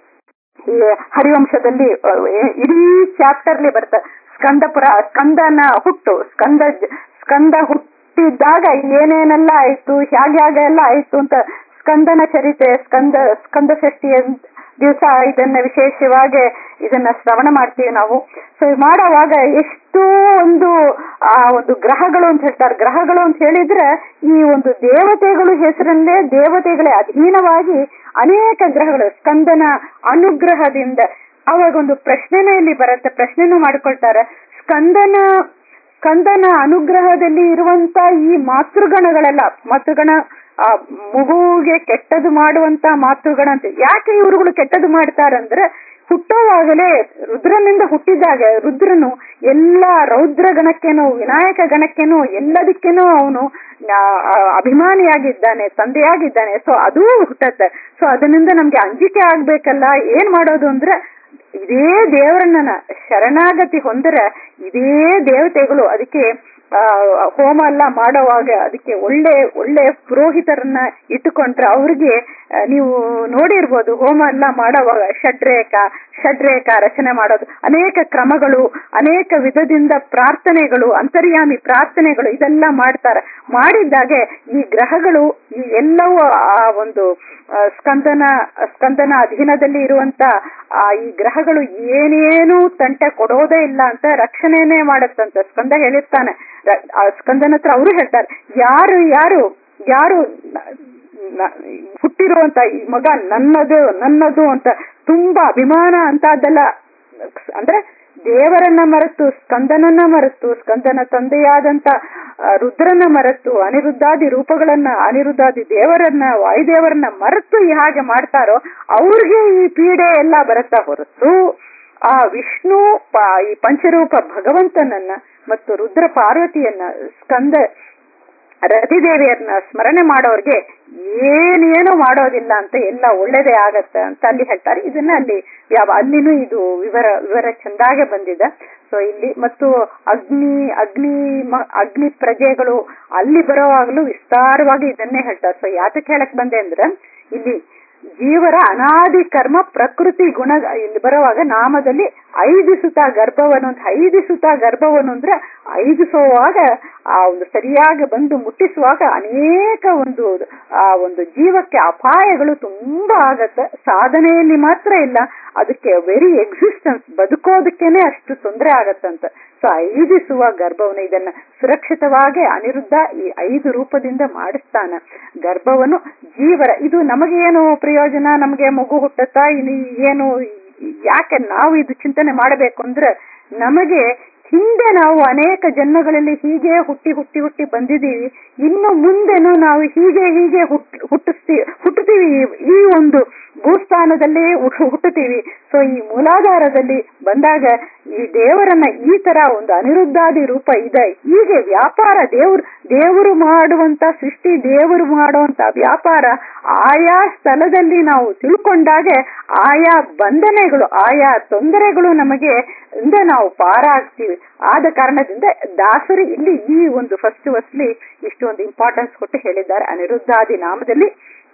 ಈ ಹರಿವಂಶದಲ್ಲಿ ಅಹ್, ಇಡೀ ಚಾಪ್ಟರ್ಲಿ ಬರುತ್ತೆ ಸ್ಕಂದಪುರ ಸ್ಕಂದನ ಹುಟ್ಟು ಸ್ಕಂದ ಸ್ಕಂದ ಹುಟ್ಟಿದ್ದಾಗ ಏನೇನೆಲ್ಲ ಆಯ್ತು ಹೇಗೆ ಹೇಗೆಲ್ಲ ಆಯ್ತು ಅಂತ ಸ್ಕಂದನ ಚರಿತೆ ಸ್ಕಂದ ಸ್ಕಂದ ಷಷ್ಠಿಯ ದಿವಸ ಇದನ್ನ ವಿಶೇಷವಾಗಿ ಇದನ್ನ ಶ್ರವಣ ಮಾಡ್ತೀವಿ ನಾವು ಸೊ ಮಾಡುವಾಗ ಎಷ್ಟು ಒಂದು ಆ ಒಂದು ಗ್ರಹಗಳು ಅಂತ ಹೇಳ್ತಾರೆ ಗ್ರಹಗಳು ಅಂತ ಹೇಳಿದ್ರೆ ಈ ಒಂದು ದೇವತೆಗಳು ಹೆಸರಲ್ಲೇ ದೇವತೆಗಳೇ ಅಧೀನವಾಗಿ ಅನೇಕ ಗ್ರಹಗಳು ಸ್ಕಂದನ ಅನುಗ್ರಹದಿಂದ ಅವಾಗ ಒಂದು ಪ್ರಶ್ನೆನೇ ಇಲ್ಲಿ ಬರುತ್ತೆ ಪ್ರಶ್ನೆನೂ ಮಾಡ್ಕೊಳ್ತಾರೆ ಸ್ಕಂದನ ಸ್ಕಂದನ ಅನುಗ್ರಹದಲ್ಲಿ ಇರುವಂತ ಈ ಮಾತೃಗಣಗಳೆಲ್ಲ ಮಾತೃಗಣ ಆ ಮಗುವಿಗೆ ಕೆಟ್ಟದು ಮಾಡುವಂತ ಮಾತೃಗಣ ಅಂತ ಯಾಕೆ ಇವರುಗಳು ಕೆಟ್ಟದು ಮಾಡ್ತಾರಂದ್ರೆ ಹುಟ್ಟುವಾಗಲೇ ರುದ್ರನಿಂದ ಹುಟ್ಟಿದಾಗ ರುದ್ರನು ಎಲ್ಲ ರೌದ್ರ ಗಣಕ್ಕೇನೋ ವಿನಾಯಕ ಗಣಕ್ಕೇನೋ ಎಲ್ಲದಕ್ಕೇನೋ ಅವನು ಅಭಿಮಾನಿಯಾಗಿದ್ದಾನೆ ತಂದೆಯಾಗಿದ್ದಾನೆ ಸೊ ಅದೂ ಹುಟ್ಟತ್ತೆ ಸೊ ಅದರಿಂದ ನಮ್ಗೆ ಅಂಜಿಕೆ ಆಗ್ಬೇಕಲ್ಲ ಏನ್ ಮಾಡೋದು ಅಂದ್ರೆ ಇದೇ ದೇವರನ್ನ ಶರಣಾಗತಿ ಹೊಂದರೆ ಇದೇ ದೇವತೆಗಳು ಅದಕ್ಕೆ ಆ ಹೋಮ ಎಲ್ಲ ಮಾಡುವಾಗ ಅದಕ್ಕೆ ಒಳ್ಳೆ ಒಳ್ಳೆ ಪುರೋಹಿತರನ್ನ ಇಟ್ಟುಕೊಂಡ್ರೆ ಅವ್ರಿಗೆ ನೀವು ನೋಡಿರ್ಬೋದು ಹೋಮ ಎಲ್ಲ ಮಾಡುವಾಗ ಷಡ್ರೇಖ ಷಡ್ರೇಖ ರಚನೆ ಮಾಡೋದು ಅನೇಕ ಕ್ರಮಗಳು ಅನೇಕ ವಿಧದಿಂದ ಪ್ರಾರ್ಥನೆಗಳು ಅಂತರ್ಯಾಮಿ ಪ್ರಾರ್ಥನೆಗಳು ಇದೆಲ್ಲ ಮಾಡ್ತಾರೆ ಮಾಡಿದ್ದಾಗೆ ಈ ಗ್ರಹಗಳು ಈ ಎಲ್ಲವೂ ಆ ಒಂದು ಸ್ಕಂದನ ಸ್ಕಂದನ ಅಧೀನದಲ್ಲಿ ಇರುವಂತ ಆ ಈ ಗ್ರಹಗಳು ಏನೇನು ತಂಟೆ ಕೊಡೋದೇ ಇಲ್ಲ ಅಂತ ರಕ್ಷಣೆನೇ ಮಾಡತ್ತಂತ ಸ್ಕಂದ ಹೇಳಿರ್ತಾನೆ ಸ್ಕಂದನ ಹತ್ರ ಅವರು ಹೇಳ್ತಾರೆ ಯಾರು ಯಾರು ಯಾರು ಹುಟ್ಟಿರುವಂತ ಈ ಮಗ ನನ್ನದು ನನ್ನದು ಅಂತ ತುಂಬಾ ಅಭಿಮಾನ ಅಂತ ಅದೆಲ್ಲ ಅಂದ್ರೆ ದೇವರನ್ನ ಮರೆತು ಸ್ಕಂದನನ್ನ ಮರೆತು ಸ್ಕಂದನ ತಂದೆಯಾದಂತ ರುದ್ರನ ಮರೆತು ಅನಿರುದ್ಧಾದಿ ರೂಪಗಳನ್ನ ಅನಿರುದ್ಧಾದಿ ದೇವರನ್ನ ವಾಯುದೇವರನ್ನ ಮರೆತು ಹಾಗೆ ಮಾಡ್ತಾರೋ ಅವ್ರಿಗೆ ಈ ಪೀಡೆ ಎಲ್ಲ ಬರುತ್ತಾ ಹೊರತು ಆ ವಿಷ್ಣು ಈ ಪಂಚರೂಪ ಭಗವಂತನನ್ನ ಮತ್ತು ರುದ್ರ ಪಾರ್ವತಿಯನ್ನ ಸ್ಕಂದ ರತಿದೇವಿಯರನ್ನ ಸ್ಮರಣೆ ಮಾಡೋರ್ಗೆ ಏನೇನು ಮಾಡೋದಿಲ್ಲ ಅಂತ ಎಲ್ಲ ಒಳ್ಳೇದೇ ಆಗತ್ತೆ ಅಂತ ಅಲ್ಲಿ ಹೇಳ್ತಾರೆ ಇದನ್ನ ಅಲ್ಲಿ ಯಾವ ಅಲ್ಲಿನೂ ಇದು ವಿವರ ವಿವರ ಚಂದಾಗೆ ಬಂದಿದೆ ಸೊ ಇಲ್ಲಿ ಮತ್ತು ಅಗ್ನಿ ಅಗ್ನಿ ಅಗ್ನಿ ಪ್ರಜೆಗಳು ಅಲ್ಲಿ ಬರೋವಾಗಲೂ ವಿಸ್ತಾರವಾಗಿ ಇದನ್ನೇ ಹೇಳ್ತಾರೆ ಸೊ ಯಾತಕ್ಕೆ ಹೇಳಕ್ ಬಂದೆ ಅಂದ್ರೆ ಇಲ್ಲಿ ಜೀವರ ಅನಾದಿ ಕರ್ಮ ಪ್ರಕೃತಿ ಗುಣ ಇಲ್ಲಿ ಬರುವಾಗ ನಾಮದಲ್ಲಿ ಐದು ಸುತ ಗರ್ಭವನ್ನು ಅಂತ ಐದು ಸುತ ಗರ್ಭವನ್ನು ಅಂದ್ರೆ ಐದಿಸುವಾಗ ಆ ಒಂದು ಸರಿಯಾಗಿ ಬಂದು ಮುಟ್ಟಿಸುವಾಗ ಅನೇಕ ಒಂದು ಆ ಒಂದು ಜೀವಕ್ಕೆ ಅಪಾಯಗಳು ತುಂಬಾ ಆಗತ್ತೆ ಸಾಧನೆಯಲ್ಲಿ ಮಾತ್ರ ಇಲ್ಲ ಅದಕ್ಕೆ ವೆರಿ ಎಕ್ಸಿಸ್ಟೆನ್ಸ್ ಬದುಕೋದಕ್ಕೇನೆ ಅಷ್ಟು ತೊಂದರೆ ಆಗತ್ತಂತ ಸೊ ಐದಿಸುವ ಗರ್ಭವನ್ನು ಇದನ್ನ ಸುರಕ್ಷಿತವಾಗಿ ಅನಿರುದ್ಧ ಈ ಐದು ರೂಪದಿಂದ ಮಾಡಿಸ್ತಾನ ಗರ್ಭವನ್ನು ಜೀವರ ಇದು ನಮಗೇನು ಪ್ರಯೋಜನ ನಮಗೆ ಮಗು ಹುಟ್ಟತ್ತಾ ಏನು ಯಾಕೆ ನಾವು ಇದು ಚಿಂತನೆ ಮಾಡಬೇಕು ಅಂದ್ರೆ ನಮಗೆ ಹಿಂದೆ ನಾವು ಅನೇಕ ಜನ್ಮಗಳಲ್ಲಿ ಹೀಗೆ ಹುಟ್ಟಿ ಹುಟ್ಟಿ ಹುಟ್ಟಿ ಬಂದಿದ್ದೀವಿ ಇನ್ನು ಮುಂದೆನೂ ನಾವು ಹೀಗೆ ಹೀಗೆ ಹುಟ್ ಹುಟ್ಟಿಸ್ತೀವಿ ಹುಟ್ಟುತ್ತೀವಿ ಈ ಒಂದು ಭೂಸ್ಥಾನದಲ್ಲಿ ಹುಟ್ಟುತ್ತೀವಿ ಸೊ ಈ ಮೂಲಾಧಾರದಲ್ಲಿ ಬಂದಾಗ ಈ ದೇವರನ್ನ ಈ ತರ ಒಂದು ಅನಿರುದ್ಧಾದಿ ರೂಪ ಇದೆ ಹೀಗೆ ವ್ಯಾಪಾರ ದೇವ್ರು ದೇವರು ಮಾಡುವಂತ ಸೃಷ್ಟಿ ದೇವರು ಮಾಡುವಂತ ವ್ಯಾಪಾರ ಆಯಾ ಸ್ಥಳದಲ್ಲಿ ನಾವು ತಿಳ್ಕೊಂಡಾಗೆ ಆಯಾ ಬಂಧನೆಗಳು ಆಯಾ ತೊಂದರೆಗಳು ನಮಗೆ ಇಂದ ನಾವು ಪಾರಾಗ್ತೀವಿ ಆದ ಕಾರಣದಿಂದ ದಾಸರು ಇಲ್ಲಿ ಈ ಒಂದು ಫಸ್ಟ್ ವಸ್ಲಿ ಇಷ್ಟು ಒಂದು ಇಂಪಾರ್ಟೆನ್ಸ್ ಕೊಟ್ಟು ಹೇಳಿದ್ದಾರೆ ಅನಿರುದ್ಧಾದಿ ನಾಮದಲ್ಲಿ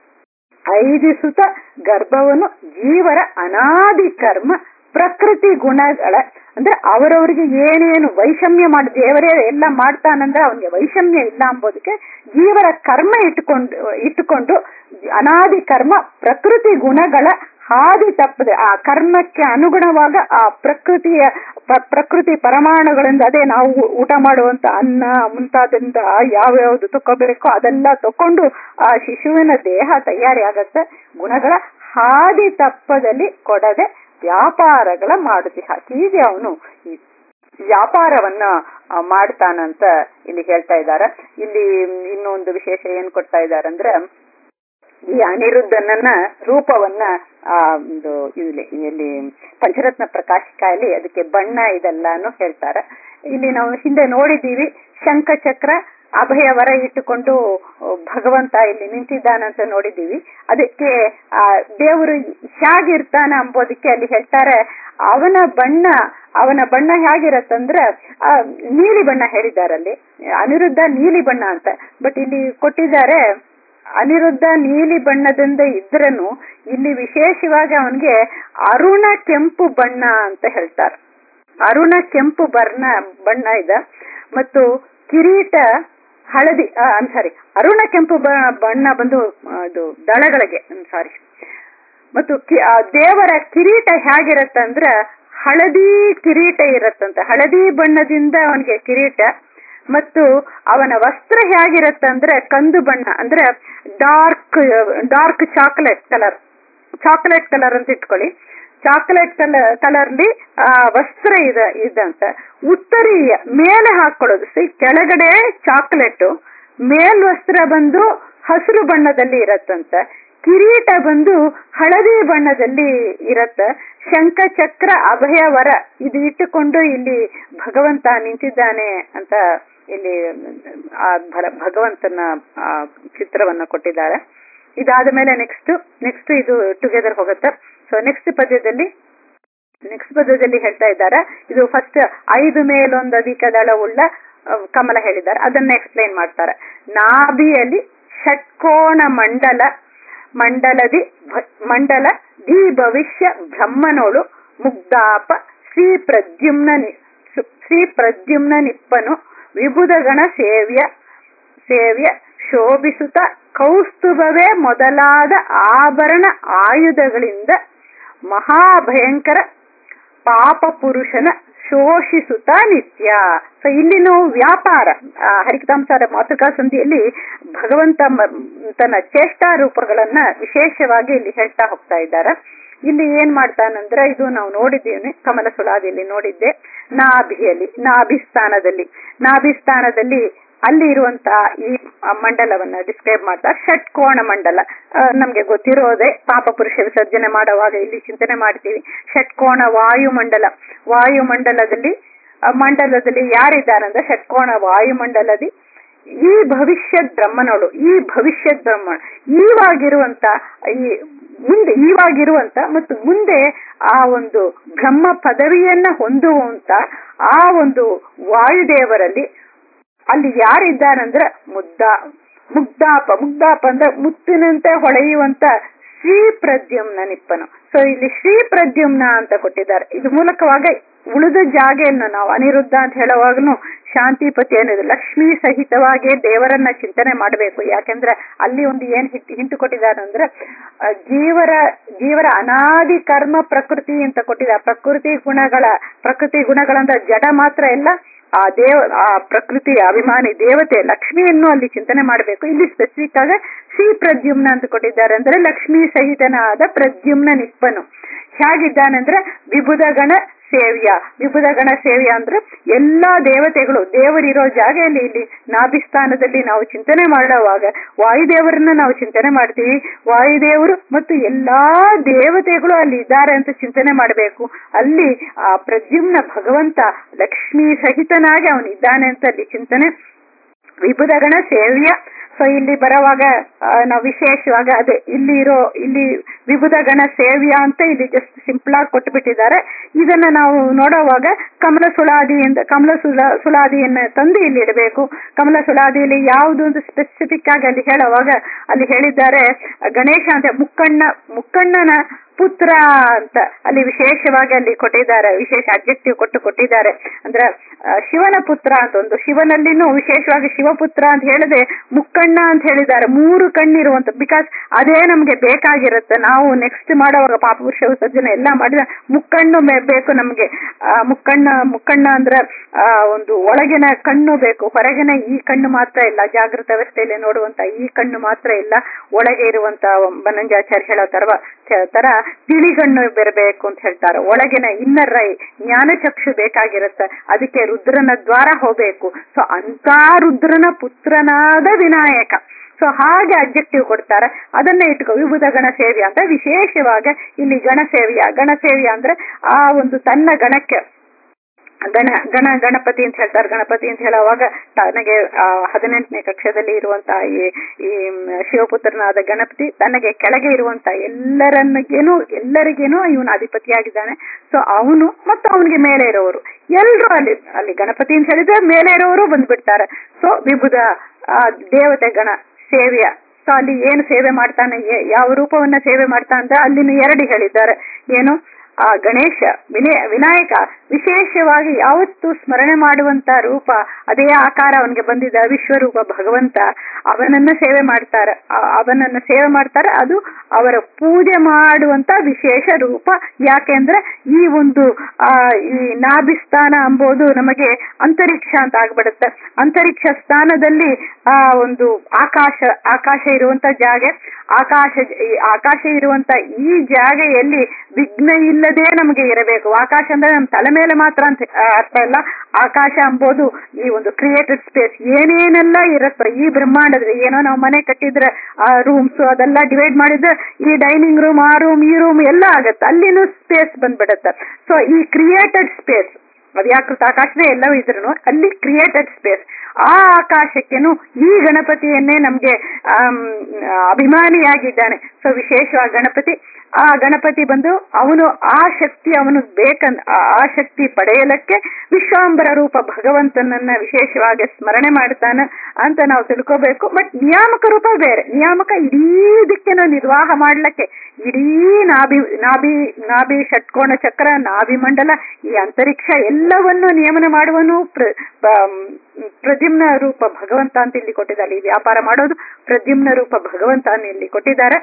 ಐದು ಸುತ ಗರ್ಭವನ್ನು ಜೀವರ ಅನಾದಿ ಕರ್ಮ ಪ್ರಕೃತಿ ಗುಣಗಳ ಅಂದ್ರೆ ಅವರವರಿಗೆ ಏನೇನು ವೈಷಮ್ಯ ಮಾಡಿ ದೇವರೇ ಎಲ್ಲ ಮಾಡ್ತಾನಂದ್ರೆ ಅವನಿಗೆ ವೈಷಮ್ಯ ಇಲ್ಲ ಅಂಬೋದಕ್ಕೆ ಜೀವರ ಕರ್ಮ ಇಟ್ಟುಕೊಂಡು ಇಟ್ಟುಕೊಂಡು ಅನಾದಿ ಕರ್ಮ ಪ್ರಕೃತಿ ಗುಣಗಳ ಹಾದಿ ತಪ್ಪದೆ ಆ ಕರ್ಮಕ್ಕೆ ಅನುಗುಣವಾಗ ಆ ಪ್ರಕೃತಿಯ ಪ್ರಕೃತಿ ಪರಮಾಣುಗಳಿಂದ ಅದೇ ನಾವು ಊಟ ಮಾಡುವಂತ ಅನ್ನ ಮುಂತಾದ್ರಿಂದ ಯಾವ್ಯಾವ್ದು ತಕೋಬೇಕೋ ಅದೆಲ್ಲ ತಕೊಂಡು ಆ ಶಿಶುವಿನ ದೇಹ ತಯಾರಿ ಆಗತ್ತೆ ಗುಣಗಳ ಹಾದಿ ತಪ್ಪದಲ್ಲಿ ಕೊಡದೆ ವ್ಯಾಪಾರಗಳ ಮಾಡುತ್ತಿ ಹೀಗೆ ಅವನು ವ್ಯಾಪಾರವನ್ನ ಮಾಡ್ತಾನಂತ ಇಲ್ಲಿ ಹೇಳ್ತಾ ಇದ್ದಾರೆ ಇಲ್ಲಿ ಇನ್ನೊಂದು ವಿಶೇಷ ಏನ್ ಕೊಡ್ತಾ ಇದ್ದಾರೆ ಅಂದ್ರೆ ಈ ಅನಿರುದ್ಧನನ್ನ ರೂಪವನ್ನ ಆ ಒಂದು ಇಲ್ಲಿ ಇಲ್ಲಿ ಪಂಚರತ್ನ ಪ್ರಕಾಶಿಕಾಯಲ್ಲಿ ಅದಕ್ಕೆ ಬಣ್ಣ ಇದೆಲ್ಲಾನು ಹೇಳ್ತಾರೆ ಇಲ್ಲಿ ನಾವು ಹಿಂದೆ ನೋಡಿದ್ದೀವಿ ಶಂಖಚಕ್ರ ಅಭಯ ವರ ಇಟ್ಟುಕೊಂಡು ಭಗವಂತ ಇಲ್ಲಿ ನಿಂತಿದ್ದಾನಂತ ನೋಡಿದ್ದೀವಿ ಅದಕ್ಕೆ ಆ ದೇವರು ಹೇಗಿರ್ತಾನ ಅಂಬೋದಕ್ಕೆ ಅಲ್ಲಿ ಹೇಳ್ತಾರೆ ಅವನ ಬಣ್ಣ ಅವನ ಬಣ್ಣ ಹೇಗಿರತ್ತಂದ್ರ ಆ ನೀಲಿ ಬಣ್ಣ ಹೇಳಿದಾರಲ್ಲಿ ಅನಿರುದ್ಧ ನೀಲಿ ಬಣ್ಣ ಅಂತ ಬಟ್ ಇಲ್ಲಿ ಕೊಟ್ಟಿದ್ದಾರೆ ಅನಿರುದ್ಧ ನೀಲಿ ಬಣ್ಣದಿಂದ ಇದ್ರನು ಇಲ್ಲಿ ವಿಶೇಷವಾಗಿ ಅವನಿಗೆ ಅರುಣ ಕೆಂಪು ಬಣ್ಣ ಅಂತ ಹೇಳ್ತಾರೆ ಅರುಣ ಕೆಂಪು ಬಣ್ಣ ಬಣ್ಣ ಇದೆ ಮತ್ತು ಕಿರೀಟ ಹಳದಿ ಸಾರಿ ಅರುಣ ಕೆಂಪು ಬ- ಬಣ್ಣ ಬಂದು ಆ, ಇದು ದಳಗಳಿಗೆ ಸಾರಿ ಮತ್ತು ಕಿ- ಆ ದೇವರ ಕಿರೀಟ ಹೇಗಿರತ್ತಂದ್ರ ಹಳದಿ ಕಿರೀಟ ಇರತ್ತಂತ ಹಳದಿ ಬಣ್ಣದಿಂದ ಅವನಿಗೆ ಕಿರೀಟ ಮತ್ತು ಅವನ ವಸ್ತ್ರ ಹೇಗಿರತ್ತಂದ್ರೆ ಕಂದು ಬಣ್ಣ ಅಂದ್ರೆ dark dark chocolate colour chocolate colour ಅಂತ ಇಟ್ಕೊಳ್ಳಿ ಚಾಕ್ಲೇಟ್ ಕಲರ್ ಕಲರ್ಲಿ ಆ ವಸ್ತ್ರ ಇದೆ ಇದಂತ ಉತ್ತರೀಯ ಮೇಲೆ ಹಾಕೊಳ್ಳೋದು ಸಿ ಕೆಳಗಡೆ ಚಾಕ್ಲೇಟ್ ಮೇಲ್ವಸ್ತ್ರ ಬಂದು ಹಸಿರು ಬಣ್ಣದಲ್ಲಿ ಇರತ್ತಂತ ಕಿರೀಟ ಬಂದು ಹಳದಿ ಬಣ್ಣದಲ್ಲಿ ಇರತ್ತ ಶಂಖ ಚಕ್ರ ಅಭಯ ವರ ಇದು ಇಟ್ಟುಕೊಂಡು ಇಲ್ಲಿ ಭಗವಂತ ನಿಂತಿದ್ದಾನೆ ಅಂತ ಇಲ್ಲಿ ಆ ಭರ- ಭಗವಂತನ ಆ ಚಿತ್ರವನ್ನ ಕೊಟ್ಟಿದ್ದಾರೆ ಇದಾದ ಮೇಲೆ ನೆಕ್ಸ್ಟ್ ನೆಕ್ಸ್ಟ್ ಇದು ಟುಗೆದರ್ ಹೋಗುತ್ತೆ ಸೊ ನೆಕ್ಸ್ಟ್ ಪದ್ಯದಲ್ಲಿ ನೆಕ್ಸ್ಟ್ ಪದ್ಯದಲ್ಲಿ ಹೇಳ್ತಾ ಇದ್ದಾರೆ ಇದು ಫಸ್ಟ್ ಐದು ಮೇಲೊಂದು ಅಧಿಕ ದಳವುಳ್ಳ ಆ, ಕಮಲ ಹೇಳಿದ್ದಾರೆ ಅದನ್ನ ಎಕ್ಸ್ಪ್ಲೈನ್ ಮಾಡ್ತಾರೆ ನಾಭಿಯಲ್ಲಿ ಷಟ್ಕೋಣ ಮಂಡಲ ಮಂಡಲದಿ ಭ- ಮಂಡಲ ದಿ ಭವಿಷ್ಯ ಬ್ರಹ್ಮನೋಳು ಮುಗ್ಧಾಪ ಶ್ರೀ ಪ್ರದ್ಯುಮ್ನ ನಿ- ಸು- ಶ್ರೀ ಪ್ರದ್ಯುಮ್ನ ನಿಪ್ಪನು ವಿಬುಧಗಣ ಸೇವ್ಯ ಸೇವ್ಯ ಶೋಭಿಸುತ್ತ ಕೌಸ್ತುಭವೇ ಮೊದಲಾದ ಆಭರಣ ಆಯುಧಗಳಿಂದ ಮಹಾಭಯಂಕರ ಪಾಪ ಪುರುಷನ ಶೋಷಿಸುತ್ತ ನಿತ್ಯ ಸೊ ಇಲ್ಲಿನೂ ವ್ಯಾಪಾರ ಆ, ಹರಿಕತಾಂಸಾರ ಮಾತುಕಾ ಸಂಧಿಯಲ್ಲಿ ಭಗವಂತ ಮ- ತನ್ನ ಚೇಷ್ಟಾ ರೂಪಗಳನ್ನ ವಿಶೇಷವಾಗಿ ಇಲ್ಲಿ ಹೇಳ್ತಾ ಹೋಗ್ತಾ ಇದ್ದಾರೆ ಇಲ್ಲಿ ಏನ್ ಮಾಡ್ತಾನಂದ್ರೆ ಇದು ನಾವು ನೋಡಿದ್ದೀವಿ ಕಮಲ ಸುಳಾದಿಯಲ್ಲಿ ನೋಡಿದ್ದೆ ನಾಭಿಯಲ್ಲಿ ನಾಭಿಸ್ಥಾನದಲ್ಲಿ ನಾಭಿಸ್ಥಾನದಲ್ಲಿ ಅಲ್ಲಿ ಇರುವಂತ ಈ ಆ, ಮಂಡಲವನ್ನ ಡಿಸ್ಕ್ರೈಬ್ ಮಾಡ್ತಾರೆ ಷಟ್ಕೋಣ ಮಂಡಲ ಆ, ನಮ್ಗೆ ಗೊತ್ತಿರೋದೇ ಪಾಪ ಪುರುಷ ವಿಸರ್ಜನೆ ಮಾಡುವಾಗ ಇಲ್ಲಿ ಚಿಂತನೆ ಮಾಡ್ತೀವಿ ಷಟ್ಕೋಣ ವಾಯುಮಂಡಲ ವಾಯುಮಂಡಲದಲ್ಲಿ ಆ, ಮಂಡಲದಲ್ಲಿ ಯಾರಿದ್ದಾರಂದ್ರೆ ಷಟ್ಕೋಣ ವಾಯುಮಂಡಲದಿ ಈ ಭವಿಷ್ಯದ ಬ್ರಹ್ಮನೋಡು ಈ ಭವಿಷ್ಯದ ಬ್ರಹ್ಮ ಈವಾಗಿರುವಂತ ಈ ಮುಂದೆ ಈವಾಗಿರುವಂತ ಮತ್ತು ಮುಂದೆ ಆ ಒಂದು ಬ್ರಹ್ಮ ಪದವಿಯನ್ನ ಹೊಂದುವಂತ ಆ ಒಂದು ವಾಯುದೇವರಲ್ಲಿ ಅಲ್ಲಿ ಯಾರಿದ್ದಾರಂದ್ರೆ ಮುದ್ದ ಮುಗ್ಧಾಪ ಮುಗ್ಧಾಪ ಅಂದ್ರೆ ಮುತ್ತಿನಂತೆ ಹೊಳೆಯುವಂತ ಶ್ರೀ ಪ್ರದ್ಯುಮ್ನ ನಿಪ್ಪನು ಸೊ ಇಲ್ಲಿ ಶ್ರೀ ಪ್ರದ್ಯುಮ್ನ ಅಂತ ಕೊಟ್ಟಿದ್ದಾರೆ ಇದು ಮೂಲಕವಾಗಿ ಉಳಿದ ಜಾಗೆಯನ್ನು ನಾವು ಅನಿರುದ್ಧ ಅಂತ ಹೇಳುವಾಗನು ಶಾಂತಿಪತಿ ಅನ್ನೋದು ಲಕ್ಷ್ಮೀ ಸಹಿತವಾಗಿ ದೇವರನ್ನ ಚಿಂತನೆ ಮಾಡಬೇಕು ಯಾಕೆಂದ್ರೆ ಅಲ್ಲಿ ಒಂದು ಏನ್ ಹಿಟ್ ಹಿಂಟು ಕೊಟ್ಟಿದ್ದಾರೆ ಅಂದ್ರೆ ಆ, ಜೀವರ ಜೀವರ ಅನಾದಿ ಕರ್ಮ ಪ್ರಕೃತಿ ಅಂತ ಕೊಟ್ಟಿದ್ದಾರೆ ಪ್ರಕೃತಿ ಗುಣಗಳ ಪ್ರಕೃತಿ ಗುಣಗಳಂದ್ರೆ ಜಡ ಮಾತ್ರ ಎಲ್ಲ ಆ ದೇವ ಆ ಪ್ರಕೃತಿ ಅಭಿಮಾನಿ ದೇವತೆ ಲಕ್ಷ್ಮಿಯನ್ನು ಅಲ್ಲಿ ಚಿಂತನೆ ಮಾಡಬೇಕು ಇಲ್ಲಿ ಸ್ಪೆಸಿಫಿಕ್ ಆಗ ಶ್ರೀ ಪ್ರದ್ಯುಮ್ನ ಅಂತ ಕೊಟ್ಟಿದ್ದಾರೆ ಅಂದ್ರೆ ಲಕ್ಷ್ಮೀ ಸಹಿತನಾದ ಪ್ರದ್ಯುಮ್ನ ನಿಪ್ಪನು ಹೇಗಿದ್ದಾನಂದ್ರೆ ವಿಬುಧ ಗಣ ಸೇವ್ಯ ವಿಬುಧ ಗಣ ಸೇವ್ಯ ಅಂದ್ರೆ ಎಲ್ಲಾ ದೇವತೆಗಳು ದೇವರಿರೋ ಜಾಗೆಯಲ್ಲಿ ಇಲ್ಲಿ ನಾಭಿಸ್ಥಾನದಲ್ಲಿ ನಾವು ಚಿಂತನೆ ಮಾಡುವಾಗ ವಾಯುದೇವರನ್ನ ನಾವು ಚಿಂತನೆ ಮಾಡ್ತೀವಿ ವಾಯುದೇವರು ಮತ್ತು ಎಲ್ಲಾ ದೇವತೆಗಳು ಅಲ್ಲಿ ಇದ್ದಾರೆ ಅಂತ ಚಿಂತನೆ ಮಾಡಬೇಕು ಅಲ್ಲಿ ಆ ಪ್ರದ್ಯುಮ್ನ ಭಗವಂತ ಲಕ್ಷ್ಮೀ ಸಹಿತನಾಗಿ ಅವನು ಇದ್ದಾನೆ ಅಂತ ಅಲ್ಲಿ ಚಿಂತನೆ ವಿಬುಧ ಗಣ ಸೇವ್ಯ ಸೊ ಇಲ್ಲಿ ಬರುವಾಗ ಆ, ನಾವು ವಿಶೇಷವಾಗಿ ಅದೇ ಇಲ್ಲಿ ಇರೋ ಇಲ್ಲಿ ವಿಬುಧ ಗಣ ಸೇವ್ಯ ಅಂತ ಇಲ್ಲಿ ಜಸ್ಟ್ ಸಿಂಪಲ್ ಆಗಿ ಕೊಟ್ಟು ಬಿಟ್ಟಿದ್ದಾರೆ ಇದನ್ನ ನಾವು ನೋಡುವಾಗ ಕಮಲ ಸುಳಾದಿಯಿಂದ ಕಮಲ ಸುಳ ಸುಳಾದಿಯನ್ನ ತಂದು ಇಲ್ಲಿ ಇಡಬೇಕು ಕಮಲ ಸುಳಾದಿಯಲ್ಲಿ ಯಾವುದು ಒಂದು ಸ್ಪೆಸಿಫಿಕ್ ಆಗಿ ಅಲ್ಲಿ ಹೇಳುವಾಗ ಅಲ್ಲಿ ಹೇಳಿದ್ದಾರೆ ಗಣೇಶ ಅಂತ ಮುಕ್ಕಣ್ಣ ಮುಕ್ಕಣ್ಣನ ಪುತ್ರ ಅಂತ ಅಲ್ಲಿ ವಿಶೇಷವಾಗಿ ಅಲ್ಲಿ ಕೊಟ್ಟಿದ್ದಾರೆ ವಿಶೇಷ ಅಬ್ಜೆಕ್ಟಿವ್ ಕೊಟ್ಟು ಕೊಟ್ಟಿದ್ದಾರೆ ಅಂದ್ರೆ ಆ, ಶಿವನ ಪುತ್ರ ಅಂತ ಒಂದು ಶಿವನಲ್ಲಿನೂ ವಿಶೇಷವಾಗಿ ಶಿವಪುತ್ರ ಅಂತ ಹೇಳಿದೆ ಮುಕ್ಕಣ್ಣ ಅಂತ ಹೇಳಿದ್ದಾರೆ ಮೂರು ಕಣ್ಣಿರುವಂತ ಬಿಕಾಸ್ ಅದೇ ನಮ್ಗೆ ಬೇಕಾಗಿರುತ್ತೆ ನಾವು ನೆಕ್ಸ್ಟ್ ಮಾಡುವಾಗ ಪಾಪಪುರುಷ ವಿಸರ್ಜನೆ ಎಲ್ಲ ಮಾಡಿದ ಮುಕ್ಕಣ್ಣು ಮೇ- ಬೇಕು ನಮ್ಗೆ ಆ, ಮುಕ್ಕಣ್ಣ ಮುಕ್ಕಣ್ಣ ಅಂದ್ರೆ ಆ, ಒಂದು ಒಳಗಿನ ಕಣ್ಣು ಬೇಕು ಹೊರಗಿನ ಈ ಕಣ್ಣು ಮಾತ್ರ ಇಲ್ಲ ಜಾಗೃತ ಅವಸ್ಥೆಯಲ್ಲಿ ನೋಡುವಂತ ಈ ಕಣ್ಣು ಮಾತ್ರ ಇಲ್ಲ ಒಳಗೆ ಇರುವಂತ ಬನಂಜಾಚಾರ್ಯ ಹೇಳೋ ತರ ತರ ತಿಳಿಗಣ್ಣು ಬರಬೇಕು ಅಂತ ಹೇಳ್ತಾರೆ ಒಳಗಿನ ಇನ್ನರ್ ರೈ ಜ್ಞಾನಚಕ್ಷು ಬೇಕಾಗಿರುತ್ತೆ ಅದಕ್ಕೆ ರುದ್ರನ ದ್ವಾರ ಹೋಗ್ಬೇಕು ಸೊ ಅಂತ ರುದ್ರನ ಪುತ್ರನಾದ ವಿನಾಯಕ ಸೊ ಹಾಗೆ ಅಬ್ಜೆಕ್ಟಿವ್ ಕೊಡ್ತಾರೆ ಅದನ್ನ ಇಟ್ಕೋ ವಿಭುಧ ಗಣ ಸೇವ್ಯ ಅಂತ ವಿಶೇಷವಾಗಿ ಇಲ್ಲಿ ಗಣ ಸೇವ್ಯ ಗಣ ಸೇವ್ಯ ಅಂದ್ರೆ ಆ ಒಂದು ತನ್ನ ಗಣಕ್ಕೆ ಗಣ ಗಣ ಗಣಪತಿ ಅಂತ ಹೇಳ್ತಾರೆ ಗಣಪತಿ ಅಂತ ಹೇಳುವಾಗ ತನಗೆ ಆ ಹದಿನೆಂಟನೇ ಕಕ್ಷದಲ್ಲಿ ಇರುವಂತ ಈ ಈ ಶಿವಪುತ್ರನಾದ ಗಣಪತಿ ತನಗೆ ಕೆಳಗೆ ಇರುವಂತ ಎಲ್ಲರನ್ನಿಗೇನು ಎಲ್ಲರಿಗೇನು ಇವನು ಅಧಿಪತಿಯಾಗಿದ್ದಾನೆ ಸೊ ಅವನು ಮತ್ತು ಅವನಿಗೆ ಮೇಲೆ ಇರೋರು ಎಲ್ರು ಅಲ್ಲಿ ಅಲ್ಲಿ ಗಣಪತಿ ಅಂತ ಹೇಳಿದ್ರೆ ಮೇಲೆ ಇರೋರು ಬಂದ್ಬಿಡ್ತಾರೆ ಸೊ ವಿಭುಧ ಆ ದೇವತೆ ಗಣ ಸೇವ್ಯ ಸೊ ಅಲ್ಲಿ ಏನು ಸೇವೆ ಮಾಡ್ತಾನೆ ಏ- ಯಾವ ರೂಪವನ್ನ ಸೇವೆ ಮಾಡ್ತಾ ಅಂತ ಅಲ್ಲಿನ ಎರಡು ಹೇಳಿದ್ದಾರೆ ಏನು ಆ ಗಣೇಶ ವಿನಯ ವಿನಾಯಕ ವಿಶೇಷವಾಗಿ ಯಾವತ್ತೂ ಸ್ಮರಣೆ ಮಾಡುವಂತ ರೂಪ ಅದೇ ಆಕಾರ ಅವನಿಗೆ ಬಂದಿದ್ದ ವಿಶ್ವರೂಪ ಭಗವಂತ ಅವನನ್ನ ಸೇವೆ ಮಾಡ್ತಾರೆ ಆ- ಅವನನ್ನ ಸೇವೆ ಮಾಡ್ತಾರೆ ಅದು ಅವರ ಪೂಜೆ ಮಾಡುವಂತ ವಿಶೇಷ ರೂಪ ಯಾಕೆಂದ್ರೆ ಈ ಒಂದು ಆ ಈ ನಾಭಿಸ್ಥಾನ ಅಂಬೋದು ನಮಗೆ ಅಂತರಿಕ್ಷ ಅಂತ ಆಗ್ಬಿಡುತ್ತೆ ಅಂತರಿಕ್ಷ ಸ್ಥಾನದಲ್ಲಿ ಆ ಒಂದು ಆಕಾಶ ಆಕಾಶ ಇರುವಂತ ಜಾಗ ಆಕಾಶ ಈ ಆಕಾಶ ಇರುವಂತ ಈ ಜಾಗೆಯಲ್ಲಿ ವಿಘ್ನ ಇಲ್ಲದೆ ನಮಗೆ ಇರಬೇಕು ಆಕಾಶ ಅಂದ್ರೆ ನಮ್ಮ ತಲೆ ಮೇಲೆ ಮಾತ್ರ ಅಂತ ಆ, ಅರ್ಥ ಇಲ್ಲ ಆಕಾಶ ಅಂಬೋದು ಈ ಒಂದು ಕ್ರಿಯೇಟೆಡ್ ಸ್ಪೇಸ್ ಏನೇನೆಲ್ಲ ಇರುತ್ತೆ ಈ ಬ್ರಹ್ಮಾಂಡದಲ್ಲಿ ಏನೋ ನಾವು ಮನೆ ಕಟ್ಟಿದ್ರೆ ಆ ರೂಮ್ಸ್ ಅದೆಲ್ಲ ಡಿವೈಡ್ ಮಾಡಿದ್ರೆ ಈ ಡೈನಿಂಗ್ ರೂಮ್ ಆ ರೂಮ್ ಈ ರೂಮ್ ಎಲ್ಲ ಆಗತ್ತೆ ಅಲ್ಲಿನೂ ಸ್ಪೇಸ್ ಬಂದ್ಬಿಡತ್ತೆ ಸೊ ಈ ಕ್ರಿಯೇಟೆಡ್ ಸ್ಪೇಸ್ ಅವ್ಯಾಕೃತ ಆಕಾಶನೇ ಎಲ್ಲವೂ ಇದ್ರು ಅಲ್ಲಿ ಕ್ರಿಯೇಟೆಡ್ ಸ್ಪೇಸ್ ಆ ಆಕಾಶಕ್ಕೆನು ಈ ಗಣಪತಿಯನ್ನೇ ನಮ್ಗೆ ಆಮ್, ಅಭಿಮಾನಿಯಾಗಿದ್ದಾನೆ ಸೊ ವಿಶೇಷವಾಗಿ ಗಣಪತಿ ಆ ಗಣಪತಿ ಬಂದು ಅವನು ಆ ಶಕ್ತಿ ಅವನು ಬೇಕಂದ್ ಆ ಆ ಶಕ್ತಿ ಪಡೆಯಲಕ್ಕೆ ವಿಶ್ವಾಂಬರ ರೂಪ ಭಗವಂತನನ್ನ ವಿಶೇಷವಾಗಿ ಸ್ಮರಣೆ ಮಾಡ್ತಾನೆ ಅಂತ ನಾವು ತಿಳ್ಕೋಬೇಕು ಬಟ್ ನಿಯಾಮಕ ರೂಪ ಬೇರೆ ನಿಯಾಮಕ ಇಡೀ ದಿಕ್ಕನ್ನು ನಿರ್ವಾಹ ಮಾಡ್ಲಿಕ್ಕೆ ಇಡೀ ನಾಭಿ ನಾಭಿ ನಾಭಿ ಷಟ್ಕೋಣ ಚಕ್ರ ನಾಭಿ ಮಂಡಲ ಈ ಅಂತರಿಕ್ಷ ಎಲ್ಲವನ್ನು ನಿಯಮನ ಮಾಡುವನು ಪ್ರ- ಪ- ಪ್ರದ್ಯುಮ್ನ ರೂಪ ಭಗವಂತ ಅಂತ ಇಲ್ಲಿ ಕೊಟ್ಟಿದ್ದಾರೆ ಈ ವ್ಯಾಪಾರ ಮಾಡೋದು ಪ್ರದ್ಯುಮ್ನ ರೂಪ ಭಗವಂತ ಅಂತ ಇಲ್ಲಿ ಕೊಟ್ಟಿದ್ದಾರೆ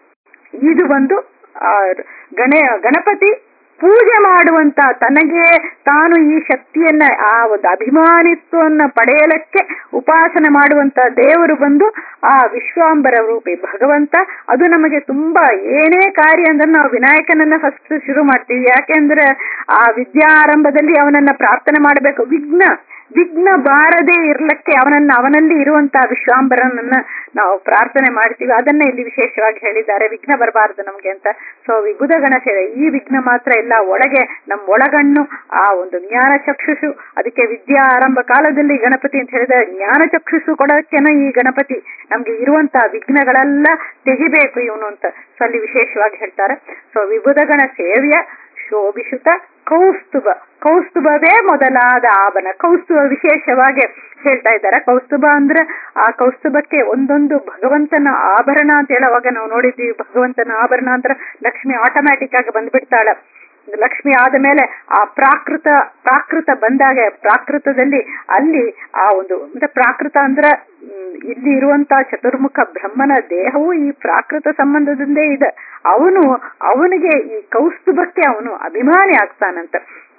ಇದು ಒಂದು ಆ, ಗಣೆ ಗಣಪತಿ ಪೂಜೆ ಮಾಡುವಂತ ತನಗೆ ತಾನು ಈ ಶಕ್ತಿಯನ್ನ ಆ ಒಂದು ಅಭಿಮಾನಿತ್ವವನ್ನ ಪಡೆಯಲಕ್ಕೆ ಉಪಾಸನೆ ಮಾಡುವಂತ ದೇವರು ಬಂದು ಆ ವಿಶ್ವಾಂಬರ ರೂಪಿ ಭಗವಂತ ಅದು ನಮಗೆ ತುಂಬಾ ಏನೇ ಕಾರ್ಯ ಅಂದ್ರೆ ನಾವು ವಿನಾಯಕನನ್ನ ಫಸ್ಟ್ ಶುರು ಮಾಡ್ತೀವಿ ಯಾಕೆಂದ್ರೆ ಆ ವಿದ್ಯಾರಂಭದಲ್ಲಿ ಅವನನ್ನ ಪ್ರಾರ್ಥನೆ ಮಾಡಬೇಕು ವಿಘ್ನ ವಿಘ್ನ ಬಾರದೆ ಇರ್ಲಕ್ಕೆ ಅವನನ್ನ ಅವನಲ್ಲಿ ಇರುವಂತಹ ವಿಶ್ವಾಂಬರನನ್ನ ನಾವು ಪ್ರಾರ್ಥನೆ ಮಾಡ್ತೀವಿ ಅದನ್ನ ಇಲ್ಲಿ ವಿಶೇಷವಾಗಿ ಹೇಳಿದ್ದಾರೆ ವಿಘ್ನ ಬರಬಾರದು ನಮ್ಗೆ ಅಂತ ಸೊ ವಿಗುಧ ಗಣೇಶ ಈ ವಿಘ್ನ ಮಾತ್ರ ಇಲ್ಲ ಒಳಗೆ ನಮ್ಮ ಒಳಗಣ್ಣು ಆ ಒಂದು ಜ್ಞಾನ ಚಕ್ಷುಷು ಅದಕ್ಕೆ ವಿದ್ಯಾ ಆರಂಭ ಕಾಲದಲ್ಲಿ ಗಣಪತಿ ಅಂತ ಹೇಳಿದ್ರೆ ಜ್ಞಾನ ಚಕ್ಷುಷು ಕೊಡೋಕೆನ ಈ ಗಣಪತಿ ನಮ್ಗೆ ಇರುವಂತ ವಿಘ್ನಗಳೆಲ್ಲ ತೆಗಿಬೇಕು ಇವನು ಅಂತ ಸೊ ಅಲ್ಲಿ ವಿಶೇಷವಾಗಿ ಹೇಳ್ತಾರೆ ಸೊ ವಿಬುಧ ಗಣ ಸೇವ್ಯ ಶೋಭಿಸುತ ಕೌಸ್ತುಭ ಕೌಸ್ತುಭವೇ ಮೊದಲಾದ ಆಭರಣ ಕೌಸ್ತುಭ ವಿಶೇಷವಾಗಿ ಹೇಳ್ತಾ ಇದ್ದಾರೆ ಕೌಸ್ತುಭ ಅಂದ್ರೆ ಆ ಕೌಸ್ತುಭಕ್ಕೆ ಒಂದೊಂದು ಭಗವಂತನ ಆಭರಣ ಅಂತ ಹೇಳುವಾಗ ನಾವು ನೋಡಿದ್ದೀವಿ ಭಗವಂತನ ಆಭರಣ ಅಂದ್ರೆ ಲಕ್ಷ್ಮಿ ಆಟೋಮ್ಯಾಟಿಕ್ ಆಗಿ ಬಂದ್ಬಿಡ್ತಾಳೆ ಲಕ್ಷ್ಮಿ ಆದ ಮೇಲೆ ಆ ಪ್ರಾಕೃತ ಪ್ರಾಕೃತ ಬಂದಾಗ ಪ್ರಾಕೃತದಲ್ಲಿ ಅಲ್ಲಿ ಆ ಒಂದು ಅಂದ್ರೆ ಪ್ರಾಕೃತ ಅಂದ್ರೆ ಮ್, ಇಲ್ಲಿ ಇರುವಂತ ಚತುರ್ಮುಖ ಬ್ರಹ್ಮನ ದೇಹವು ಈ ಪ್ರಾಕೃತ ಸಂಬಂಧದಿಂದೇ ಇದೆ ಅವನು ಅವನಿಗೆ ಈ ಕೌಸ್ತುಭಕ್ಕೆ ಅವನು ಅಭಿಮಾನಿ ಆಗ್ತಾನಂತ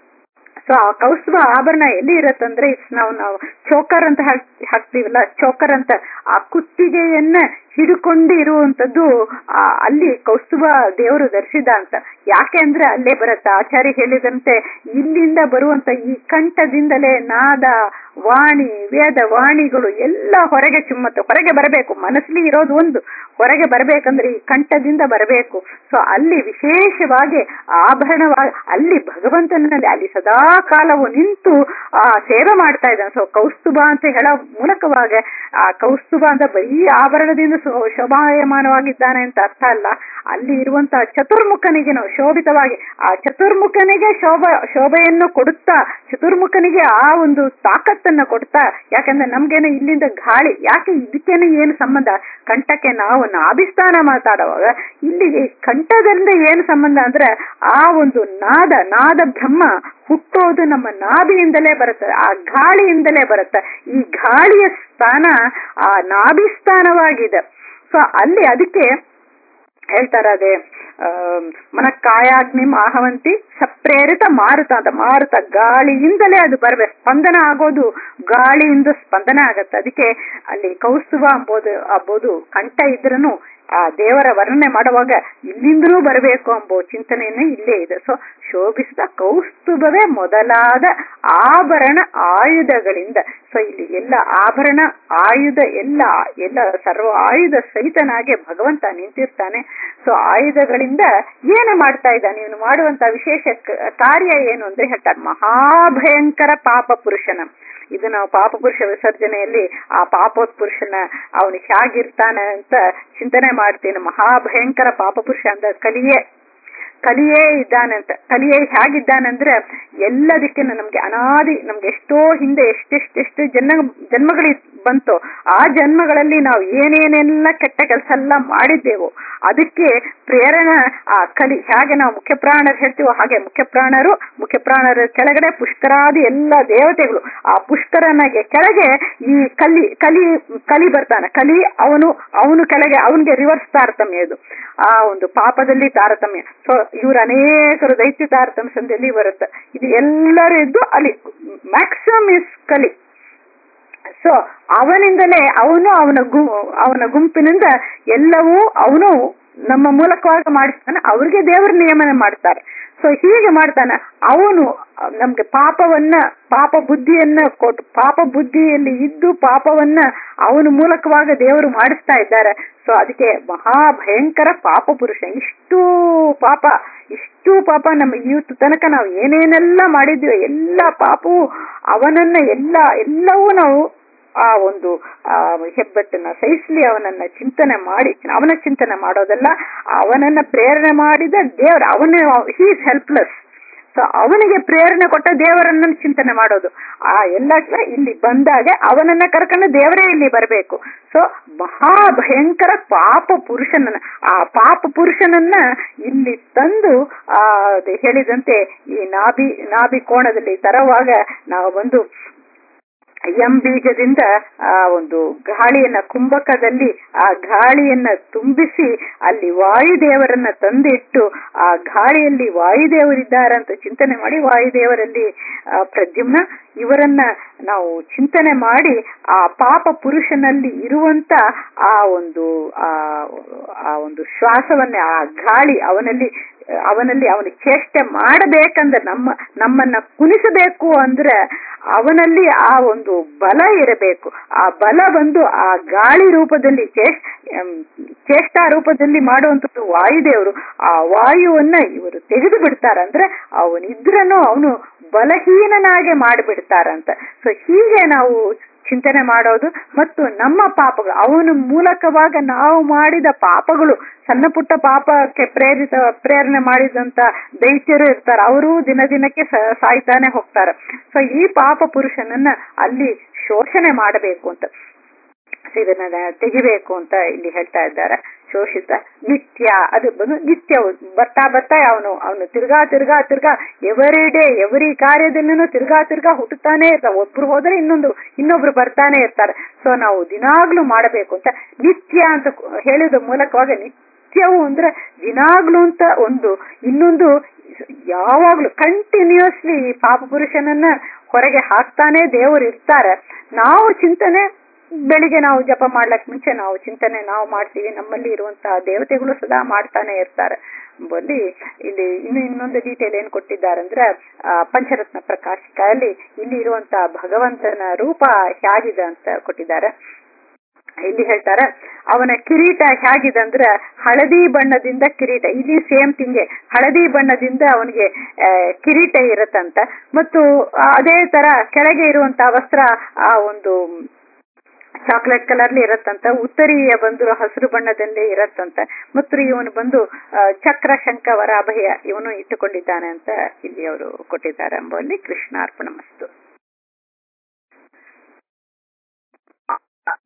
ಸೊ ಆ ಕೌಸ್ತುಭ ಆಭರಣ ಎಲ್ಲಿ ಇರತ್ತಂದ್ರೆ ಇಟ್ಸ್ ನಾವು ನಾವು ಚೋಕರ್ ಅಂತ ಹಾಕ್- ಹಾಕ್ತೀವಲ್ಲ ಚೋಕರ್ ಅಂತ ಆ ಕುತ್ತಿಗೆಯನ್ನ ಹಿಡ್ಕೊಂಡು ಇರುವಂತದ್ದು ಆ ಅಲ್ಲಿ ಕೌಸ್ತುಭ ದೇವರು ಧರಿಸಿದ ಅಂತ ಯಾಕೆ ಅಂದ್ರೆ ಅಲ್ಲೇ ಬರುತ್ತೆ ಆಚಾರ್ಯ ಹೇಳಿದಂತೆ ಇಲ್ಲಿಂದ ಬರುವಂತ ಈ ಕಂಠದಿಂದಲೇ ನಾದ ವಾಣಿ ವೇದ ವಾಣಿಗಳು ಎಲ್ಲ ಹೊರಗೆ ಚುಮ್ಮತ್ತೆ ಹೊರಗೆ ಬರಬೇಕು ಮನಸ್ಸಲ್ಲಿ ಇರೋದು ಒಂದು ಹೊರಗೆ ಬರಬೇಕಂದ್ರೆ ಈ ಕಂಠದಿಂದ ಬರಬೇಕು ಸೊ ಅಲ್ಲಿ ವಿಶೇಷವಾಗಿ ಆಭರಣವಾಗಿ ಅಲ್ಲಿ ಭಗವಂತನಲ್ಲಿ ಅಲ್ಲಿ ಸದಾ ಕಾಲವು ನಿಂತು ಆ ಸೇವೆ ಮಾಡ್ತಾ ಇದ್ದಾನೆ ಸೊ ಕೌಸ್ತುಭ ಅಂತ ಹೇಳೋ ಮೂಲಕವಾಗ ಆ ಕೌಸ್ತುಭ ಅಂತ ಬರೀ ಆಭರಣದಿಂದ ಶೋ- ಶೋಭಾಯಮಾನವಾಗಿದ್ದಾನೆ ಅಂತ ಅರ್ಥ ಅಲ್ಲ ಅಲ್ಲಿ ಇರುವಂತಹ ಚತುರ್ಮುಖನಿಗೆ ನಾವು ಶೋಭಿತವಾಗಿ ಆ ಚತುರ್ಮುಖನಿಗೆ ಶೋಭ ಶೋಭೆಯನ್ನು ಕೊಡುತ್ತಾ ಚತುರ್ಮುಖನಿಗೆ ಆ ಒಂದು ತಾಕತ್ತನ್ನ ಕೊಡ್ತಾ ಯಾಕಂದ್ರೆ ನಮ್ಗೇನು ಇಲ್ಲಿಂದ ಗಾಳಿ ಯಾಕೆ ಇದಕ್ಕೇನು ಏನು ಸಂಬಂಧ ಕಂಠಕ್ಕೆ ನಾವು ನಾಭಿಸ್ಥಾನ ಮಾತಾಡುವಾಗ ಇಲ್ಲಿಗೆ ಕಂಠದಿಂದ ಏನು ಸಂಬಂಧ ಅಂದ್ರೆ ಆ ಒಂದು ನಾದ ನಾದ ಬ್ರಹ್ಮ ಹುಟ್ಟೋದು ನಮ್ಮ ನಾಭಿಯಿಂದಲೇ ಬರುತ್ತೆ ಆ ಗಾಳಿಯಿಂದಲೇ ಬರುತ್ತೆ ಈ ಗಾಳಿಯ ಸ್ಥಾನ ಆ ನಾಭಿ ಸ್ಥಾನವಾಗಿದೆ ಸೊ ಅಲ್ಲಿ ಅದಕ್ಕೆ ಹೇಳ್ತಾರೆ ಅದೇ ಮನಕ್ಕಾಯಾಗ್ನಿಂ ಆಹವಂತಿ ಸಪ್ರೇರಿತ ಮಾರುತ ಅಂತ ಮಾರುತ ಗಾಳಿಯಿಂದಲೇ ಅದು ಬರಬೇಕು ಸ್ಪಂದನ ಆಗೋದು ಗಾಳಿಯಿಂದ ಸ್ಪಂದನ ಆಗತ್ತೆ ಅದಕ್ಕೆ ಅಲ್ಲಿ ಕೌಸ್ತುಭ ಅಂಬೋದು ಅಂಬೋದು ಕಂಠ ಇದ್ರೂ ಆ ದೇವರ ವರ್ಣನೆ ಮಾಡುವಾಗ ಇಲ್ಲಿಂದಲೂ ಬರಬೇಕು ಎಂಬೋ ಚಿಂತನೆಯನ್ನ ಇಲ್ಲೇ ಇದೆ ಸೊ ಶೋಭಿಸಿದ ಕೌಸ್ತುಭವೇ ಮೊದಲಾದ ಆಭರಣ ಆಯುಧಗಳಿಂದ ಸೊ ಇಲ್ಲಿ ಎಲ್ಲ ಆಭರಣ ಆಯುಧ ಎಲ್ಲ ಎಲ್ಲ ಸರ್ವ ಆಯುಧ ಸಹಿತನಾಗೆ ಭಗವಂತ ನಿಂತಿರ್ತಾನೆ ಸೊ ಆಯುಧಗಳಿಂದ ಏನು ಮಾಡ್ತಾ ಇದ್ದಾನೆ ಇವನು ಮಾಡುವಂತ ವಿಶೇಷ ಕ- ಕಾರ್ಯ ಏನು ಅಂದ್ರೆ ಹೇಳ್ತಾರೆ ಮಹಾಭಯಂಕರ ಪಾಪ ಪುರುಷನ ಇದು ನಾವು ಪಾಪ ಪುರುಷ ವಿಸರ್ಜನೆಯಲ್ಲಿ ಆ ಪಾಪೋತ್ ಪುರುಷನ ಅವನು ಹೇಗಿರ್ತಾನೆ ಅಂತ ಚಿಂತನೆ ಮಾಡ್ತೀನಿ ಮಹಾಭಯಂಕರ ಪಾಪ ಪುರುಷ ಅಂದ್ರೆ ಕಲಿಯೇ ಕಲಿಯೇ ಇದ್ದಾನೆ ಅಂತ ಕಲಿಯೇ ಹೇಗಿದ್ದಾನಂದ್ರೆ ಎಲ್ಲದಕ್ಕಿಂತ ನಮ್ಗೆ ಅನಾದಿ ನಮ್ಗೆ ಎಷ್ಟೋ ಹಿಂದೆ ಎಷ್ಟೆಷ್ಟೆಷ್ಟು ಜನ್ಮ ಜನ್ಮಗಳು ಬಂತು ಆ ಜನ್ಮಗಳಲ್ಲಿ ನಾವು ಏನೇನೆಲ್ಲ ಕೆಟ್ಟ ಕೆಲಸ ಎಲ್ಲ ಮಾಡಿದ್ದೇವೋ ಅದಕ್ಕೆ ಪ್ರೇರಣೆ ಆ ಕಲಿ ಹೇಗೆ ನಾವು ಮುಖ್ಯ ಪ್ರಾಣರು ಹೇಳ್ತೀವೋ ಹಾಗೆ ಮುಖ್ಯ ಪ್ರಾಣರು ಮುಖ್ಯ ಪ್ರಾಣರ ಕೆಳಗಡೆ ಪುಷ್ಕರಾದಿ ಎಲ್ಲ ದೇವತೆಗಳು ಆ ಪುಷ್ಕರನಿಗೆ ಕೆಳಗೆ ಈ ಕಲಿ ಕಲಿ ಕಲಿ ಬರ್ತಾನೆ ಕಲಿ ಅವನು ಅವನು ಕೆಳಗೆ ಅವನಿಗೆ ರಿವರ್ಸ್ ತಾರತಮ್ಯ ಇದು ಆ ಒಂದು ಪಾಪದಲ್ಲಿ ತಾರತಮ್ಯ ಸೊ ಇವ್ರು ಅನೇಕರು ದೈತ್ಯ ತಾರತಮ್ಯ ಸಂಧಿಯಲ್ಲಿ ಬರುತ್ತೆ ಇದು ಎಲ್ಲರೂ ಇದ್ದು ಅಲ್ಲಿ ಮ್ಯಾಕ್ಸಿಮಮ್ ಇಸ್ ಕಲಿ ಸೊ ಅವನಿಂದಲೇ ಅವನು ಅವನ ಗು ಅವನ ಗುಂಪಿನಿಂದ ಎಲ್ಲವೂ ಅವನು ನಮ್ಮ ಮೂಲಕವಾಗಿ ಮಾಡಿಸ್ತಾನೆ ಅವ್ರಿಗೆ ದೇವರ ನಿಯಮನ ಮಾಡ್ತಾರೆ ಸೊ ಹೀಗೆ ಮಾಡ್ತಾನೆ ಅವನು ನಮ್ಗೆ ಪಾಪವನ್ನ ಪಾಪ ಬುದ್ಧಿಯನ್ನ ಕೊಟ್ಟು ಪಾಪ ಬುದ್ಧಿಯಲ್ಲಿ ಇದ್ದು ಪಾಪವನ್ನ ಅವನ ಮೂಲಕವಾಗ ದೇವರು ಮಾಡಿಸ್ತಾ ಇದ್ದಾರೆ ಸೊ ಅದಕ್ಕೆ ಮಹಾ ಭಯಂಕರ ಪಾಪ ಪುರುಷ ಇಷ್ಟು ಪಾಪ ಇಷ್ಟು ಪಾಪ ನಮ್ಮ ಇವತ್ತು ತನಕ ನಾವು ಏನೇನೆಲ್ಲ ಮಾಡಿದ್ವಿ ಎಲ್ಲ ಪಾಪವು ಅವನನ್ನ ಎಲ್ಲ ಎಲ್ಲವೂ ನಾವು ಆ ಒಂದು ಆ ಹೆಬ್ಬೆಟ್ಟನ್ನ ಸಹಿಸ್ಲಿ ಅವನನ್ನ ಚಿಂತನೆ ಮಾಡಿ ಅವನ ಚಿಂತನೆ ಮಾಡೋದಲ್ಲ ಅವನನ್ನ ಪ್ರೇರಣೆ ಮಾಡಿದ ದೇವರ ಅವನ ಹೀಸ್ ಹೆಲ್ಪ್ಲೆಸ್ ಸೊ ಅವನಿಗೆ ಪ್ರೇರಣೆ ಕೊಟ್ಟ ದೇವರನ್ನ ಚಿಂತನೆ ಮಾಡೋದು ಆ ಎಲ್ಲ ಇಲ್ಲಿ ಬಂದಾಗ ಅವನನ್ನ ಕರ್ಕೊಂಡು ದೇವರೇ ಇಲ್ಲಿ ಬರಬೇಕು ಸೊ ಮಹಾ ಭಯಂಕರ ಪಾಪ ಪುರುಷನನ್ನ ಆ ಪಾಪ ಪುರುಷನನ್ನ ಇಲ್ಲಿ ತಂದು ಆ ಹೇಳಿದಂತೆ ಈ ನಾಭಿ ನಾಭಿ ಕೋಣದಲ್ಲಿ ತರುವಾಗ ನಾವು ಬಂದು ಎಂ ಬೀಜದಿಂದ ಆ ಒಂದು ಗಾಳಿಯನ್ನ ಕುಂಭಕದಲ್ಲಿ ಆ ಗಾಳಿಯನ್ನ ತುಂಬಿಸಿ ಅಲ್ಲಿ ವಾಯುದೇವರನ್ನ ತಂದಿಟ್ಟು ಆ ಗಾಳಿಯಲ್ಲಿ ವಾಯುದೇವರಿದ್ದಾರೆ ಅಂತ ಚಿಂತನೆ ಮಾಡಿ ವಾಯುದೇವರಲ್ಲಿ ಪ್ರದ್ಯುಮ್ನ ಇವರನ್ನ ನಾವು ಚಿಂತನೆ ಮಾಡಿ ಆ ಪಾಪ ಪುರುಷನಲ್ಲಿ ಇರುವಂತ ಆ ಒಂದು ಆ ಆ ಒಂದು ಶ್ವಾಸವನ್ನ ಆ ಗಾಳಿ ಅವನಲ್ಲಿ ಅವನಲ್ಲಿ ಅವನ ಚೇಷ್ಟೆ ಮಾಡಬೇಕಂದ್ರೆ ನಮ್ಮ ನಮ್ಮನ್ನ ಕುಣಿಸಬೇಕು ಅಂದ್ರೆ ಅವನಲ್ಲಿ ಆ ಒಂದು ಬಲ ಇರಬೇಕು ಆ ಬಲ ಬಂದು ಆ ಗಾಳಿ ರೂಪದಲ್ಲಿ ಚೇಷ್ಟ ಚೇಷ್ಟಾ ರೂಪದಲ್ಲಿ ಮಾಡುವಂಥದ್ದು ವಾಯುದೇವರು ಆ ವಾಯುವನ್ನ ಇವರು ತೆಗೆದು ಬಿಡ್ತಾರಂದ್ರೆ ಅವನಿದ್ರನು ಅವನು ಬಲಹೀನನಾಗೆ ಮಾಡಿಬಿಡ್ತಾರಂತ ಸೊ ಹೀಗೆ ನಾವು ಚಿಂತನೆ ಮಾಡೋದು ಮತ್ತು ನಮ್ಮ ಪಾಪಗಳು ಅವನ ಮೂಲಕವಾಗ ನಾವು ಮಾಡಿದ ಪಾಪಗಳು ಸಣ್ಣ ಪುಟ್ಟ ಪಾಪಕ್ಕೆ ಪ್ರೇರಿತ ಪ್ರೇರಣೆ ಮಾಡಿದಂತ ದೈತ್ಯರು ಇರ್ತಾರೆ ಅವರು ದಿನ ದಿನಕ್ಕೆ ಸಾಯ್ತಾನೆ ಹೋಗ್ತಾರೆ ಸೊ ಈ ಪಾಪ ಪುರುಷನನ್ನ ಅಲ್ಲಿ ಶೋಷಣೆ ಮಾಡಬೇಕು ಅಂತ ಇದನ್ನ ತೆಗಿಬೇಕು ಅಂತ ಇಲ್ಲಿ ಹೇಳ್ತಾ ಇದ್ದಾರೆ ಶೋಷಿತ ನಿತ್ಯ ಅದು ಬಂದು ನಿತ್ಯ ಬರ್ತಾ ಬರ್ತಾ ಅವನು ಅವನು ತಿರ್ಗಾ ತಿರ್ಗಾ ತಿರ್ಗಾ ಎವರಿ ಡೇ ಎವರಿ ಕಾರ್ಯದಲ್ಲೂ ತಿರ್ಗಾ ತಿರ್ಗಾ ಹುಟ್ಟುತ್ತಾನೆ ಇರ್ತಾರೆ ಒಬ್ರು ಹೋದ್ರೆ ಇನ್ನೊಂದು ಇನ್ನೊಬ್ರು ಬರ್ತಾನೆ ಇರ್ತಾರೆ ಸೊ ನಾವು ದಿನಾಗ್ಲೂ ಮಾಡಬೇಕು ಅಂತ ನಿತ್ಯ ಅಂತ ಹೇಳಿದ ಮೂಲಕವಾಗ ನಿತ್ಯವು ಅಂದ್ರೆ ದಿನಾಗ್ಲೂ ಅಂತ ಒಂದು ಇನ್ನೊಂದು ಯಾವಾಗ್ಲೂ ಕಂಟಿನ್ಯೂಸ್ಲಿ ಈ ಪಾಪ ಪುರುಷನನ್ನ ಹೊರಗೆ ಹಾಕ್ತಾನೆ ದೇವರು ಇರ್ತಾರೆ ನಾವು ಚಿಂತನೆ ಬೆಳಿಗ್ಗೆ ನಾವು ಜಪ ಮಾಡ್ಲಕ್ ಮುಂಚೆ ನಾವು ಚಿಂತನೆ ನಾವು ಮಾಡ್ತೀವಿ ನಮ್ಮಲ್ಲಿ ಇರುವಂತಹ ದೇವತೆಗಳು ಸದಾ ಮಾಡ್ತಾನೆ ಇರ್ತಾರೆ ಬಂದು ಇಲ್ಲಿ ಇನ್ನು ಇನ್ನೊಂದು ಡೀಟೇಲ್ ಏನ್ ಕೊಟ್ಟಿದ್ದಾರೆ ಅಂದ್ರೆ ಪಂಚರತ್ನ ಪ್ರಕಾಶಿಕಲ್ಲಿ ಇಲ್ಲಿ ಇರುವಂತಹ ಭಗವಂತನ ರೂಪ ಹೇಗಿದೆ ಅಂತ ಕೊಟ್ಟಿದ್ದಾರೆ ಇಲ್ಲಿ ಹೇಳ್ತಾರೆ ಅವನ ಕಿರೀಟ ಹೇಗಿದೆ ಅಂದ್ರೆ ಹಳದಿ ಬಣ್ಣದಿಂದ ಕಿರೀಟ ಇಲ್ಲಿ ಸೇಮ್ ತಿಂಗೆ ಹಳದಿ ಬಣ್ಣದಿಂದ ಅವನಿಗೆ ಕಿರೀಟ ಇರತ್ತಂತ ಮತ್ತು ಅದೇ ತರ ಕೆಳಗೆ ಇರುವಂತಹ ವಸ್ತ್ರ ಆ ಒಂದು ಚಾಕ್ಲೇಟ್ ಕಲರ್ಲಿ ಇರತ್ತಂತ ಉತ್ತರೀಯ ಬಂದು ಹಸಿರು ಬಣ್ಣದಲ್ಲಿ ಇರತ್ತಂತ ಮತ್ತು ಇವನು ಬಂದು ಚಕ್ರ ಶಂಕ ವರ ಅಭಯ ಇವನು ಇಟ್ಟುಕೊಂಡಿದ್ದಾನೆ ಅಂತ ಇಲ್ಲಿ ಅವರು ಕೊಟ್ಟಿದ್ದಾರೆ ಎಂಬಲ್ಲಿ ಕೃಷ್ಣಾರ್ಪಣ ಮಸ್ತು